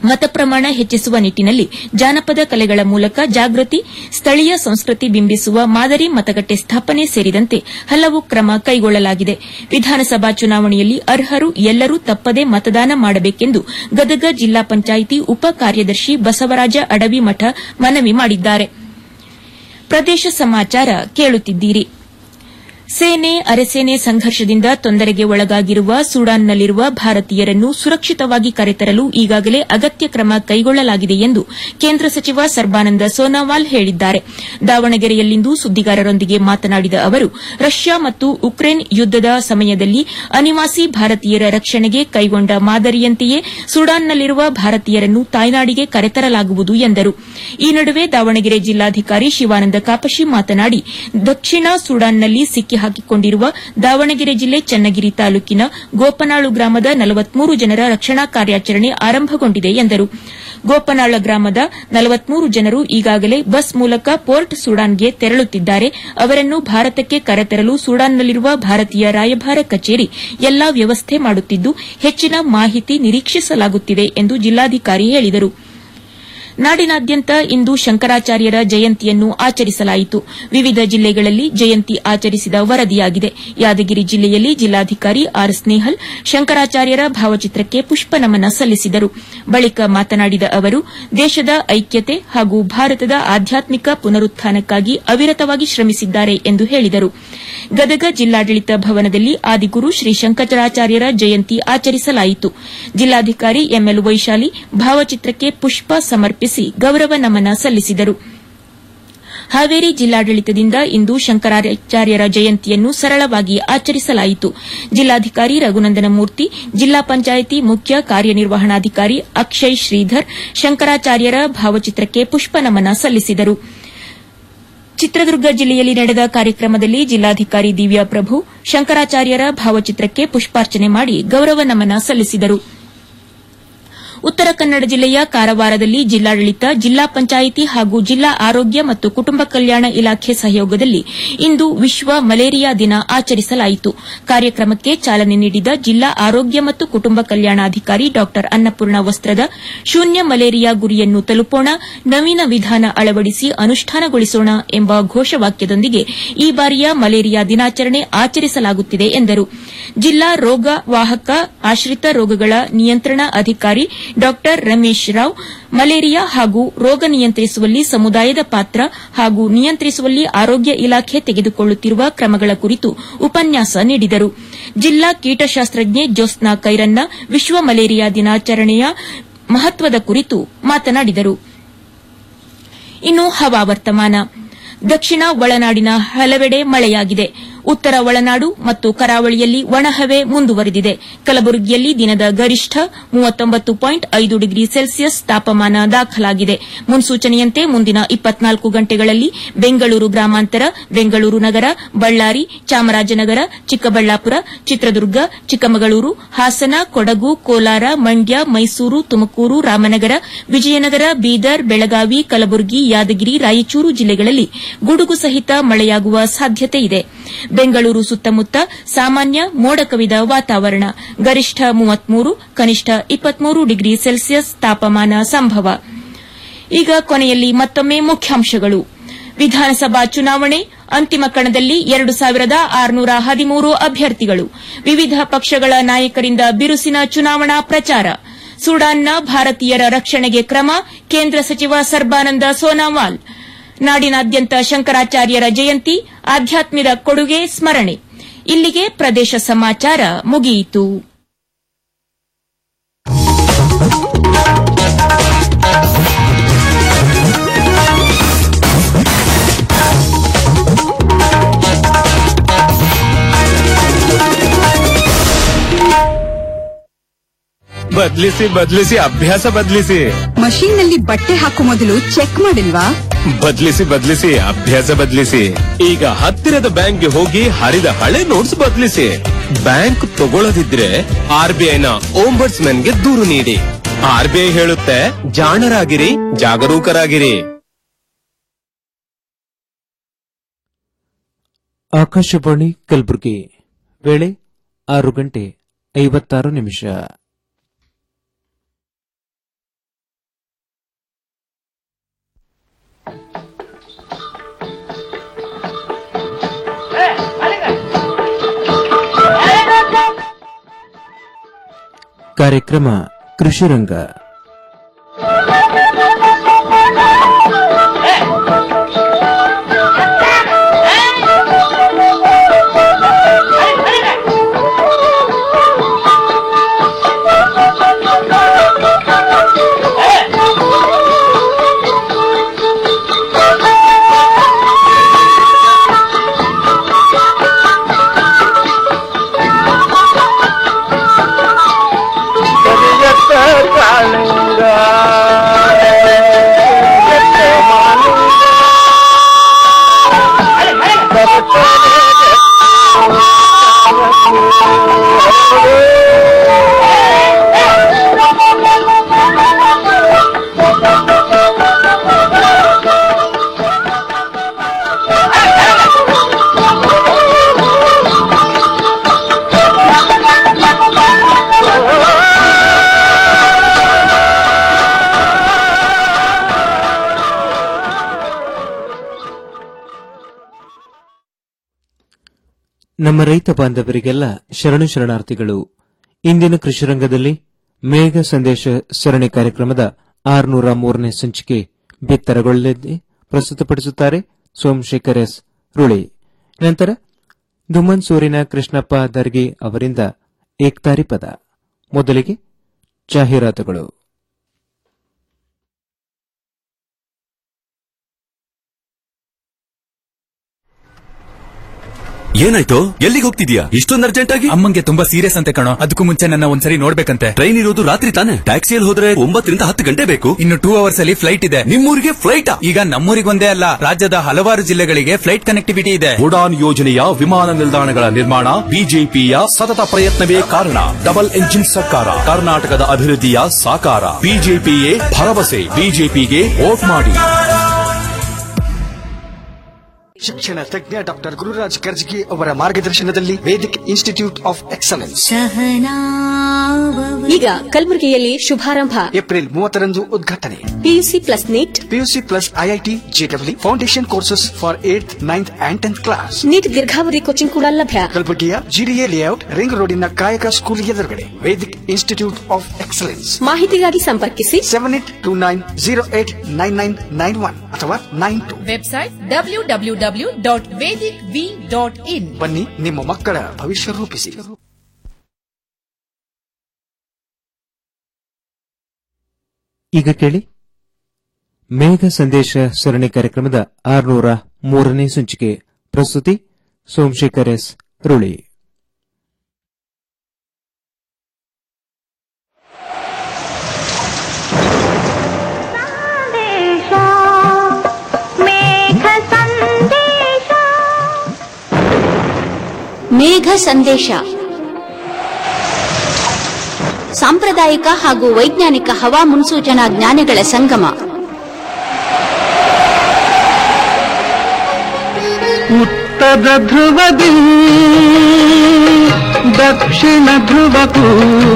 ಮತಪ್ರಮಾಣ ಹೆಚ್ಚಿಸುವ ನಿಟ್ಟಿನಲ್ಲಿ ಜಾನಪದ ಕಲೆಗಳ ಮೂಲಕ ಜಾಗೃತಿ ಸ್ಥಳೀಯ ಸಂಸ್ಕೃತಿ ಬಿಂಬಿಸುವ ಮಾದರಿ ಮತಗಟ್ಟೆ ಸ್ಥಾಪನೆ ಸೇರಿದಂತೆ ಹಲವು ಕ್ರಮ ಕೈಗೊಳ್ಳಲಾಗಿದೆ ವಿಧಾನಸಭಾ ಚುನಾವಣೆಯಲ್ಲಿ ಅರ್ಹರು ಎಲ್ಲರೂ ತಪ್ಪದೆ ಮತದಾನ ಮಾಡಬೇಕೆಂದು ಗದಗ ಜಿಲ್ಲಾ ಪಂಚಾಯಿತಿ ಉಪ ಕಾರ್ಯದರ್ಶಿ ಬಸವರಾಜ ಅಡವಿಮಠ ಮನವಿ ಮಾಡಿದ್ದಾರೆ ಪ್ರದೇಶ ಸಮಾಚಾರ ಕೇಳುತ್ತಿದ್ದೀರಿ ಸೇನೆ ಅರೆಸೇನೆ ಸಂಘರ್ಷದಿಂದ ತೊಂದರೆಗೆ ಒಳಗಾಗಿರುವ ಸುಡಾನ್ನಲ್ಲಿರುವ ಭಾರತೀಯರನ್ನು ಸುರಕ್ಷಿತವಾಗಿ ಕರೆತರಲು ಈಗಾಗಲೇ ಅಗತ್ಯ ಕ್ರಮ ಕೈಗೊಳ್ಳಲಾಗಿದೆ ಎಂದು ಕೇಂದ್ರ ಸಚಿವ ಸರ್ಬಾನಂದ ಸೋನೋವಾಲ್ ಹೇಳಿದ್ದಾರೆ ದಾವಣಗೆರೆಯಲ್ಲಿಂದು ಸುದ್ದಿಗಾರರೊಂದಿಗೆ ಮಾತನಾಡಿದ ಅವರು ರಷ್ಯಾ ಮತ್ತು ಉಕ್ರೇನ್ ಯುದ್ದದ ಸಮಯದಲ್ಲಿ ಅನಿವಾಸಿ ಭಾರತೀಯರ ರಕ್ಷಣೆಗೆ ಕೈಗೊಂಡ ಮಾದರಿಯಂತೆಯೇ ಸುಡಾನ್ನಲ್ಲಿರುವ ಭಾರತೀಯರನ್ನು ತಾಯ್ನಾಡಿಗೆ ಕರೆತರಲಾಗುವುದು ಎಂದರು ಈ ನಡುವೆ ದಾವಣಗೆರೆ ಜಿಲ್ಲಾಧಿಕಾರಿ ಶಿವಾನಂದ ಕಾಪಶಿ ಮಾತನಾಡಿ ದಕ್ಷಿಣ ಸುಡಾನ್ನಲ್ಲಿ ಸಿಕ್ಕಿ ಹಾಕಿಕೊಂಡಿರುವ ದಾವಣಗೆರೆ ಜಿಲ್ಲೆ ಚನ್ನಗಿರಿ ತಾಲೂಕಿನ ಗೋಪನಾಳು ಗ್ರಾಮದ ನಲವತ್ಮೂರು ಜನರ ರಕ್ಷಣಾ ಕಾರ್ಯಾಚರಣೆ ಆರಂಭಗೊಂಡಿದೆ ಎಂದರು ಗೋಪನಾಳ ಗ್ರಾಮದ ನಲವತ್ಮೂರು ಜನರು ಈಗಾಗಲೇ ಬಸ್ ಮೂಲಕ ಪೋರ್ಟ್ ಸುಡಾನ್ಗೆ ತೆರಳುತ್ತಿದ್ದಾರೆ ಅವರನ್ನು ಭಾರತಕ್ಕೆ ಕರೆತರಲು ಸುಡಾನ್ನಲ್ಲಿರುವ ಭಾರತೀಯ ರಾಯಭಾರ ಕಚೇರಿ ಎಲ್ಲಾ ವ್ಯವಸ್ಥೆ ಮಾಡುತ್ತಿದ್ದು ಹೆಚ್ಚಿನ ಮಾಹಿತಿ ನಿರೀಕ್ಷಿಸಲಾಗುತ್ತಿದೆ ಎಂದು ಜಿಲ್ಲಾಧಿಕಾರಿ ಹೇಳಿದರು ನಾಡಿನಾದ್ಯಂತ ಇಂದು ಶಂಕರಾಚಾರ್ಯರ ಜಯಂತಿಯನ್ನು ಆಚರಿಸಲಾಯಿತು ವಿವಿಧ ಜಿಲ್ಲೆಗಳಲ್ಲಿ ಜಯಂತಿ ಆಚರಿಸಿದ ವರದಿಯಾಗಿದೆ ಯಾದಗಿರಿ ಜಿಲ್ಲೆಯಲ್ಲಿ ಜಿಲ್ಲಾಧಿಕಾರಿ ಆರ್ ಸ್ನೇಹಲ್ ಶಂಕರಾಚಾರ್ಯರ ಭಾವಚಿತ್ರಕ್ಕೆ ಪುಷ್ಪನಮನ ಸಲ್ಲಿಸಿದರು ಬಳಿಕ ಮಾತನಾಡಿದ ಅವರು ದೇಶದ ಐಕ್ಯತೆ ಹಾಗೂ ಭಾರತದ ಆಧ್ಯಾತ್ಮಿಕ ಪುನರುತ್ಥಾನಕ್ಕಾಗಿ ಅವಿರತವಾಗಿ ಶ್ರಮಿಸಿದ್ದಾರೆ ಎಂದು ಹೇಳಿದರು ಗದಗ ಜಿಲ್ಲಾಡಳಿತ ಭವನದಲ್ಲಿ ಆದಿಗುರು ಶ್ರೀ ಶಂಕರಾಚಾರ್ಯರ ಜಯಂತಿ ಆಚರಿಸಲಾಯಿತು ಜಿಲ್ಲಾಧಿಕಾರಿ ಎಂಎಲ್ ವೈಶಾಲಿ ಭಾವಚಿತ್ರಕ್ಕೆ ಪುಷ್ಪ ಸಮರ್ಪಿಸಿ ಗೌರವ ನಮನ ಸಲ್ಲಿಸಿದರು ಹಾವೇರಿ ಜಿಲ್ಲಾಡಳಿತದಿಂದ ಇಂದು ಶಂಕರಾಚಾರ್ಯರ ಜಯಂತಿಯನ್ನು ಸರಳವಾಗಿ ಆಚರಿಸಲಾಯಿತು ಜಿಲ್ಲಾಧಿಕಾರಿ ರಘುನಂದನ ಮೂರ್ತಿ ಜಿಲ್ಲಾ ಪಂಚಾಯಿತಿ ಮುಖ್ಯ ಕಾರ್ಯನಿರ್ವಹಣಾಧಿಕಾರಿ ಅಕ್ಷಯ್ ಶ್ರೀಧರ್ ಶಂಕರಾಚಾರ್ಯರ ಭಾವಚಿತ್ರಕ್ಕೆ ಪುಷ್ಪನಮನ ಸಲ್ಲಿಸಿದರು ಚಿತ್ರದುರ್ಗ ಜಿಲ್ಲೆಯಲ್ಲಿ ನಡೆದ ಕಾರ್ಯಕ್ರಮದಲ್ಲಿ ಜಿಲ್ಲಾಧಿಕಾರಿ ದಿವ್ಯಾ ಪ್ರಭು ಶಂಕರಾಚಾರ್ಯರ ಭಾವಚಿತ್ರಕ್ಕೆ ಪುಷ್ಪಾರ್ಚನೆ ಮಾಡಿ ಗೌರವ ನಮನ ಸಲ್ಲಿಸಿದರು ಉತ್ತರ ಕನ್ನಡ ಜಿಲ್ಲೆಯ ಕಾರವಾರದಲ್ಲಿ ಜಿಲ್ಲಾಡಳಿತ ಜಿಲ್ಲಾ ಪಂಚಾಯಿತಿ ಹಾಗೂ ಜಿಲ್ಲಾ ಆರೋಗ್ಯ ಮತ್ತು ಕುಟುಂಬ ಕಲ್ಯಾಣ ಇಲಾಖೆ ಸಹಯೋಗದಲ್ಲಿ ಇಂದು ವಿಶ್ವ ಮಲೇರಿಯಾ ದಿನ ಆಚರಿಸಲಾಯಿತು ಕಾರ್ಯಕ್ರಮಕ್ಕೆ ಚಾಲನೆ ನೀಡಿದ ಜಿಲ್ಲಾ ಆರೋಗ್ಯ ಮತ್ತು ಕುಟುಂಬ ಕಲ್ಯಾಣಾಧಿಕಾರಿ ಡಾ ಅನ್ನಪೂರ್ಣ ವಸ್ತ್ರದ ಶೂನ್ಯ ಮಲೇರಿಯಾ ಗುರಿಯನ್ನು ತಲುಪೋಣ ನವೀನ ವಿಧಾನ ಅಳವಡಿಸಿ ಅನುಷ್ಠಾನಗೊಳಿಸೋಣ ಎಂಬ ಘೋಷವಾಕ್ಯದೊಂದಿಗೆ ಈ ಬಾರಿಯ ಮಲೇರಿಯಾ ದಿನಾಚರಣೆ ಆಚರಿಸಲಾಗುತ್ತಿದೆ ಎಂದರು ಜಿಲ್ಲಾ ರೋಗ ವಾಹಕ ಆಶ್ರಿತ ರೋಗಗಳ ನಿಯಂತ್ರಣ ಅಧಿಕಾರಿ ಡಾ ರಮೇಶ್ ರಾವ್ ಮಲೇರಿಯಾ ಹಾಗೂ ರೋಗ ನಿಯಂತ್ರಿಸುವಲ್ಲಿ ಸಮುದಾಯದ ಪಾತ್ರ ಹಾಗೂ ನಿಯಂತ್ರಿಸುವಲ್ಲಿ ಆರೋಗ್ಯ ಇಲಾಖೆ ತೆಗೆದುಕೊಳ್ಳುತ್ತಿರುವ ಕ್ರಮಗಳ ಕುರಿತು ಉಪನ್ಯಾಸ ನೀಡಿದರು ಜಿಲ್ಲಾ ಕೀಟಶಾಸ್ತ್ರಜ್ಞೆ ಜ್ಯೋತ್ಸ್ನಾ ಕೈರನ್ನ ವಿಶ್ವ ಮಲೇರಿಯಾ ದಿನಾಚರಣೆಯ ಮಹತ್ವದ ಕುರಿತು ಮಾತನಾಡಿದರು ಇನ್ನು ಹವಾವರ್ತಮಾನ ದಕ್ಷಿಣ ಒಳನಾಡಿನ ಹಲವೆಡೆ ಮಳೆಯಾಗಿದೆ ಉತ್ತರ ಒಳನಾಡು ಮತ್ತು ಕರಾವಳಿಯಲ್ಲಿ ಒಣಹವೆ ಮುಂದುವರೆದಿದೆ ಕಲಬುರಗಿಯಲ್ಲಿ ದಿನದ ಗರಿಷ್ಠ ಮೂವತ್ತೊಂಬತ್ತು ಪಾಯಿಂಟ್ ಐದು ಡಿಗ್ರಿ ಸೆಲ್ಸಿಯಸ್ ತಾಪಮಾನ ದಾಖಲಾಗಿದೆ ಮುನ್ಸೂಚನೆಯಂತೆ ಮುಂದಿನ ಇಪ್ಪತ್ನಾಲ್ಕು ಗಂಟೆಗಳಲ್ಲಿ ಬೆಂಗಳೂರು ಗ್ರಾಮಾಂತರ ಬೆಂಗಳೂರು ನಗರ ಬಳ್ಳಾರಿ ಚಾಮರಾಜನಗರ ಚಿಕ್ಕಬಳ್ಳಾಪುರ ಚಿತ್ರದುರ್ಗ ಚಿಕ್ಕಮಗಳೂರು ಹಾಸನ ಕೊಡಗು ಕೋಲಾರ ಮಂಡ್ಯ ಮೈಸೂರು ತುಮಕೂರು ರಾಮನಗರ ವಿಜಯನಗರ ಬೀದರ್ ಬೆಳಗಾವಿ ಕಲಬುರಗಿ ಯಾದಗಿರಿ ರಾಯಚೂರು ಜಿಲ್ಲೆಗಳಲ್ಲಿ ಗುಡುಗು ಸಹಿತ ಮಳೆಯಾಗುವ ಸಾಧ್ಯತೆ ಇದೆ ಬೆಂಗಳೂರು ಸುತ್ತಮುತ್ತ ಸಾಮಾನ್ಯ ಮೋಡ ಕವಿದ ವಾತಾವರಣ ಗರಿಷ್ಠ ಮೂವತ್ಮೂರು ಕನಿಷ್ಠ ಇಪ್ಪತ್ಮೂರು ಡಿಗ್ರಿ ಸೆಲ್ಸಿಯಸ್ ತಾಪಮಾನ ಸಂಭವ ಈಗ ಕೊನೆಯಲ್ಲಿ ಮತ್ತೊಮ್ಮೆ ಮುಖ್ಯಾಂಶಗಳು ವಿಧಾನಸಭಾ ಚುನಾವಣೆ ಅಂತಿಮ ಕಣದಲ್ಲಿ ಎರಡು ಸಾವಿರದ ಆರುನೂರ ಹದಿಮೂರು ಅಭ್ಯರ್ಥಿಗಳು ವಿವಿಧ ಪಕ್ಷಗಳ ನಾಯಕರಿಂದ ಬಿರುಸಿನ ಚುನಾವಣಾ ಪ್ರಚಾರ ಸುಡಾನ್ನ ಭಾರತೀಯರ ರಕ್ಷಣೆಗೆ ಕ್ರಮ ಕೇಂದ್ರ ಸಚಿವ ಸರ್ಬಾನಂದ ಸೋನಾವಾಲ್ ನಾಡಿನಾದ್ಯಂತ ಶಂಕರಾಚಾರ್ಯರ ಜಯಂತಿ ಆಧ್ಯಾತ್ಮದ ಕೊಡುಗೆ ಸ್ಮರಣೆ ಇಲ್ಲಿಗೆ ಪ್ರದೇಶ ಸಮಾಚಾರ ಮುಗಿಯಿತು ಬದ್ಲಿಸಿ ಬದ್ಲಿಸಿ ಅಭ್ಯಾಸ ಬದ್ಲಿಸಿ ಮಷೀನ್ ನಲ್ಲಿ ಬಟ್ಟೆ ಹಾಕೋ ಮೊದಲು ಚೆಕ್ ಮಾಡಿಲ್ವಾ ಬದ್ಲಿಸಿ ಬದ್ಲಿಸಿ ಅಭ್ಯಾಸ ಬದ್ಲಿಸಿ ಈಗ ಹತ್ತಿರದ ಬ್ಯಾಂಕ್ಗೆ ಹೋಗಿ ಹರಿದ ಹಳೆ ನೋಟ್ಸ್ ಬದ್ಲಿಸಿ ಬ್ಯಾಂಕ್ ತಗೊಳ್ಳದಿದ್ರೆ ಆರ್ ಬಿ ಐನ ಓಂಬರ್ಸ್ ಗೆ ದೂರು ನೀಡಿ ಆರ್ ಬಿ ಐ ಹೇಳುತ್ತೆ ಜಾಣರಾಗಿರಿ ಜಾಗರೂಕರಾಗಿರಿ ಆಕಾಶವಾಣಿ ಕಲಬುರಗಿ ವೇಳೆ ಆರು ಗಂಟೆ ಐವತ್ತಾರು ನಿಮಿಷ ಕಾರ್ಯಕ್ರಮ ಕೃಷಿರಂಗ ನಮ್ಮ ರೈತ ಬಾಂಧವರಿಗೆಲ್ಲ ಶರಣು ಶರಣಾರ್ಥಿಗಳು ಇಂದಿನ ಕೃಷಿರಂಗದಲ್ಲಿ ಮೇಘ ಸಂದೇಶ ಸರಣಿ ಕಾರ್ಯಕ್ರಮದ ಆರುನೂರ ಮೂರನೇ ಸಂಚಿಕೆ ಬಿತ್ತರಗೊಳ್ಳಲಿದೆ ಪ್ರಸ್ತುತಪಡಿಸುತ್ತಾರೆ ಸೋಮಶೇಖರ್ ಎಸ್ ರುಳಿ ನಂತರ ದುಮ್ಮನ್ಸೂರಿನ ಕೃಷ್ಣಪ್ಪ ದರ್ಗಿ ಅವರಿಂದ ಏಕ್ತಾರಿ ಪದ ಮೊದಲಿಗೆ ಜಾಹೀರಾತುಗಳು ಏನಾಯ್ತು ಎಲ್ಲಿಗೆ ಹೋಗ್ತಿದ್ಯಾ ಇಷ್ಟೊಂದು ಅರ್ಜೆಂಟ್ ಆಗಿ ಅಮ್ಮಂಗೆ ತುಂಬಾ ಸೀರಿಯಸ್ ಅಂತೆ ಕಣೋ ಅದಕ್ಕೂ ಮುಂಚೆ ನನ್ನ ಒಂದ್ಸರಿ ನೋಡ್ಬೇಕಂತೆ ಟ್ರೈನ್ ಇರೋದು ರಾತ್ರಿ ತಾನೆ ಟ್ಯಾಕ್ಸಿಯಲ್ಲಿ ಹೋದ್ರೆ ಒಂಬತ್ತರಿಂದ ಹತ್ತು ಗಂಟೆ ಬೇಕು ಇನ್ನು ಟೂ ಅವರ್ಸ್ ಅಲ್ಲಿ ಫ್ಲೈಟ್ ಇದೆ ನಿಮ್ಮೂರಿಗೆ ಫ್ಲೈಟ್ ಈಗ ನಮ್ಮೂರಿಗೊಂದೇ ಅಲ್ಲ ರಾಜ್ಯದ ಹಲವಾರು ಜಿಲ್ಲೆಗಳಿಗೆ ಫ್ಲೈಟ್ ಕನೆಕ್ಟಿವಿಟಿ ಇದೆ ಉಡಾನ್ ಯೋಜನೆಯ ವಿಮಾನ ನಿಲ್ದಾಣಗಳ ನಿರ್ಮಾಣ ಬಿಜೆಪಿಯ ಸತತ ಪ್ರಯತ್ನವೇ ಕಾರಣ ಡಬಲ್ ಎಂಜಿನ್ ಸರ್ಕಾರ ಕರ್ನಾಟಕದ ಅಭಿವೃದ್ಧಿಯ ಸಾಕಾರ ಬಿಜೆಪಿಯೇ ಭರವಸೆ ಬಿಜೆಪಿಗೆ ವೋಟ್ ಮಾಡಿ ಶಿಕ್ಷಣ ತಜ್ಞ ಡಾಕ್ಟರ್ ಗುರುರಾಜ್ ಕರ್ಜಗಿ ಅವರ ಮಾರ್ಗದರ್ಶನದಲ್ಲಿ ವೇದಿಕ್ ಇನ್ಸ್ಟಿಟ್ಯೂಟ್ ಆಫ್ ಎಕ್ಸಲೆನ್ಸ್ ಈಗ ಕಲಬುರಗಿಯಲ್ಲಿ ಶುಭಾರಂಭ ಏಪ್ರಿಲ್ ಮೂವತ್ತರಂದು ಉದ್ಘಾಟನೆ PUC plus NEET PUC plus IIT ಜೆಡಬ್ಲ್ಯೂ foundation courses for eight ninth and tenth class NEET ದೀರ್ಘಾವಧಿ ಕೋಚಿಂಗ್ ಕೂಡ ಲಭ್ಯ ಕಲಬುರಗಿಯ ಜಿಡಿಎ ಲೇಔಟ್ ರಿಂಗ್ ರೋಡಿನ ಕಾಯಕ ಸ್ಕೂಲ್ ಎದುರುಗಡೆ ವೇದಿಕ್ ಇನ್ಸ್ಟಿಟ್ಯೂಟ್ ಆಫ್ ಎಕ್ಸಲೆನ್ಸ್ ಮಾಹಿತಿಗಾಗಿ ಸಂಪರ್ಕಿಸಿ seven eight two nine zero eight nine nine nine one ಅಥವಾ nine two website W W W dot vedic V dot in ಬನ್ನಿ ನಿಮ್ಮ ಮಕ್ಕಳ ಭವಿಷ್ಯ ರೂಪಿಸಿ ಈಗ ಕೇಳಿ ಮೇಘ ಸಂದೇಶ ಸರಣಿ ಕಾರ್ಯಕ್ರಮದ ಆರುನೂರ ಮೂರನೇ ಸಂಚಿಕೆ ಪ್ರಸ್ತುತಿ ಸೋಮಶೇಖರ್ ಎಸ್ ರುಳಿ ಮೇಘ ಸಂದೇಶ ಸಾಂಪ್ರದಾಯಿಕ ಹಾಗೂ ವೈಜ್ಞಾನಿಕ ಹವಾ ಮುನ್ಸೂಚನಾ ಜ್ಞಾನಗಳ ಸಂಗಮ ಉತ್ತರ ಧ್ರುವದಿ ದಕ್ಷಿಣ ಧ್ರುವಕ್ಕೂ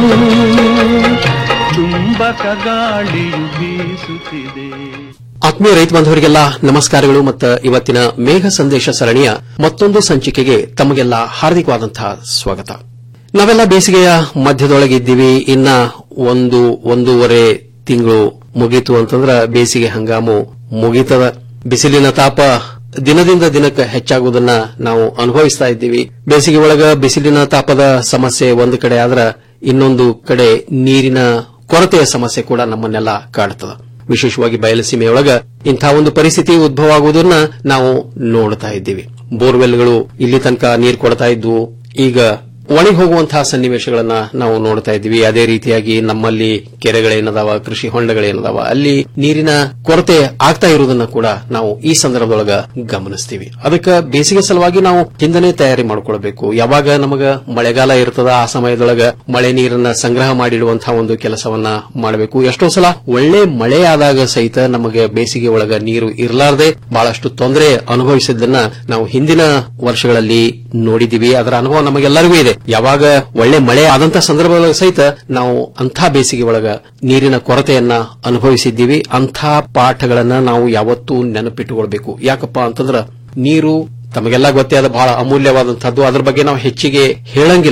ಚುಂಬಕ ಗಾಳಿಯು ಬೀಸುತ್ತಿದೆ ಆತ್ಮೀಯ ರೈತ ಬಾಂಧವರಿಗೆಲ್ಲ ನಮಸ್ಕಾರಗಳು ಮತ್ತು ಇವತ್ತಿನ ಮೇಘ ಸಂದೇಶ ಸರಣಿಯ ಮತ್ತೊಂದು ಸಂಚಿಕೆಗೆ ತಮಗೆಲ್ಲ ಹಾರ್ದಿಕವಾದಂತಹ ಸ್ವಾಗತ ನಾವೆಲ್ಲ ಬೇಸಿಗೆಯ ಮಧ್ಯದೊಳಗಿದ್ದೀವಿ ಇನ್ನ ಒಂದು ಒಂದೂವರೆ ತಿಂಗಳು ಮುಗೀತು ಅಂತಂದ್ರ ಬೇಸಿಗೆ ಹಂಗಾಮು ಮುಗೀತದ ಬಿಸಿಲಿನ ತಾಪ ದಿನದಿಂದ ದಿನಕ್ಕೆ ಹೆಚ್ಚಾಗುವುದನ್ನ ನಾವು ಅನುಭವಿಸ್ತಾ ಇದ್ದೀವಿ ಬೇಸಿಗೆ ಒಳಗ ಬಿಸಿಲಿನ ತಾಪದ ಸಮಸ್ಯೆ ಒಂದು ಕಡೆ ಆದ್ರ ಇನ್ನೊಂದು ಕಡೆ ನೀರಿನ ಕೊರತೆಯ ಸಮಸ್ಯೆ ಕೂಡ ನಮ್ಮನ್ನೆಲ್ಲ ಕಾಡುತ್ತದೆ ವಿಶೇಷವಾಗಿ ಬಯಲಸೀಮೆಯೊಳಗ ಇಂಥ ಒಂದು ಪರಿಸ್ಥಿತಿ ಉದ್ಭವ ಆಗುವುದನ್ನ ನಾವು ನೋಡ್ತಾ ಇದ್ದೀವಿ ಬೋರ್ವೆಲ್ಗಳು ಇಲ್ಲಿ ತನಕ ನೀರು ಕೊಡ್ತಾ ಇದ್ವು ಈಗ ಒಣಗಿ ಹೋಗುವಂತಹ ಸನ್ನಿವೇಶಗಳನ್ನ ನಾವು ನೋಡ್ತಾ ಇದ್ದೀವಿ ಅದೇ ರೀತಿಯಾಗಿ ನಮ್ಮಲ್ಲಿ ಕೆರೆಗಳೇನದಾವ ಕೃಷಿ ಹೊಂಡಗಳೇನದಾವ ಅಲ್ಲಿ ನೀರಿನ ಕೊರತೆ ಆಗ್ತಾ ಇರುವುದನ್ನ ಕೂಡ ನಾವು ಈ ಸಂದರ್ಭದೊಳಗ ಗಮನಿಸ್ತೀವಿ ಅದಕ್ಕೆ ಬೇಸಿಗೆ ಸಲುವಾಗಿ ನಾವು ಹಿಂದನೆ ತಯಾರಿ ಮಾಡ್ಕೊಳ್ಬೇಕು ಯಾವಾಗ ನಮಗ ಮಳೆಗಾಲ ಇರ್ತದ ಆ ಸಮಯದೊಳಗ ಮಳೆ ನೀರನ್ನ ಸಂಗ್ರಹ ಮಾಡಿಡುವಂತಹ ಒಂದು ಕೆಲಸವನ್ನ ಮಾಡಬೇಕು ಎಷ್ಟೋ ಸಲ ಒಳ್ಳೆ ಮಳೆ ಆದಾಗ ಸಹಿತ ನಮಗೆ ಬೇಸಿಗೆ ಒಳಗ ನೀರು ಇರಲಾರದೆ ಬಹಳಷ್ಟು ತೊಂದರೆ ಅನುಭವಿಸಿದ್ದನ್ನ ನಾವು ಹಿಂದಿನ ವರ್ಷಗಳಲ್ಲಿ ನೋಡಿದೀವಿ ಅದರ ಅನುಭವ ನಮಗೆಲ್ಲರಿಗೂ ಇದೆ ಯಾವಾಗ ಒಳ್ಳೆ ಮಳೆ ಆದಂತ ಸಂದರ್ಭದೊಳಗ ಸಹಿತ ನಾವು ಅಂಥ ಬೇಸಿಗೆ ಒಳಗ ನೀರಿನ ಕೊರತೆಯನ್ನ ಅನುಭವಿಸಿದ್ದೀವಿ ಅಂಥ ಪಾಠಗಳನ್ನ ನಾವು ಯಾವತ್ತೂ ನೆನಪಿಟ್ಟುಕೊಳ್ಬೇಕು ಯಾಕಪ್ಪ ಅಂತಂದ್ರ ನೀರು ತಮಗೆಲ್ಲ ಗೊತ್ತೇ ಆದ ಬಹಳ ಅಮೂಲ್ಯವಾದಂತಹದ್ದು ಅದ್ರ ಬಗ್ಗೆ ನಾವು ಹೆಚ್ಚಿಗೆ ಹೇಳಂಗಿಲ್ಲ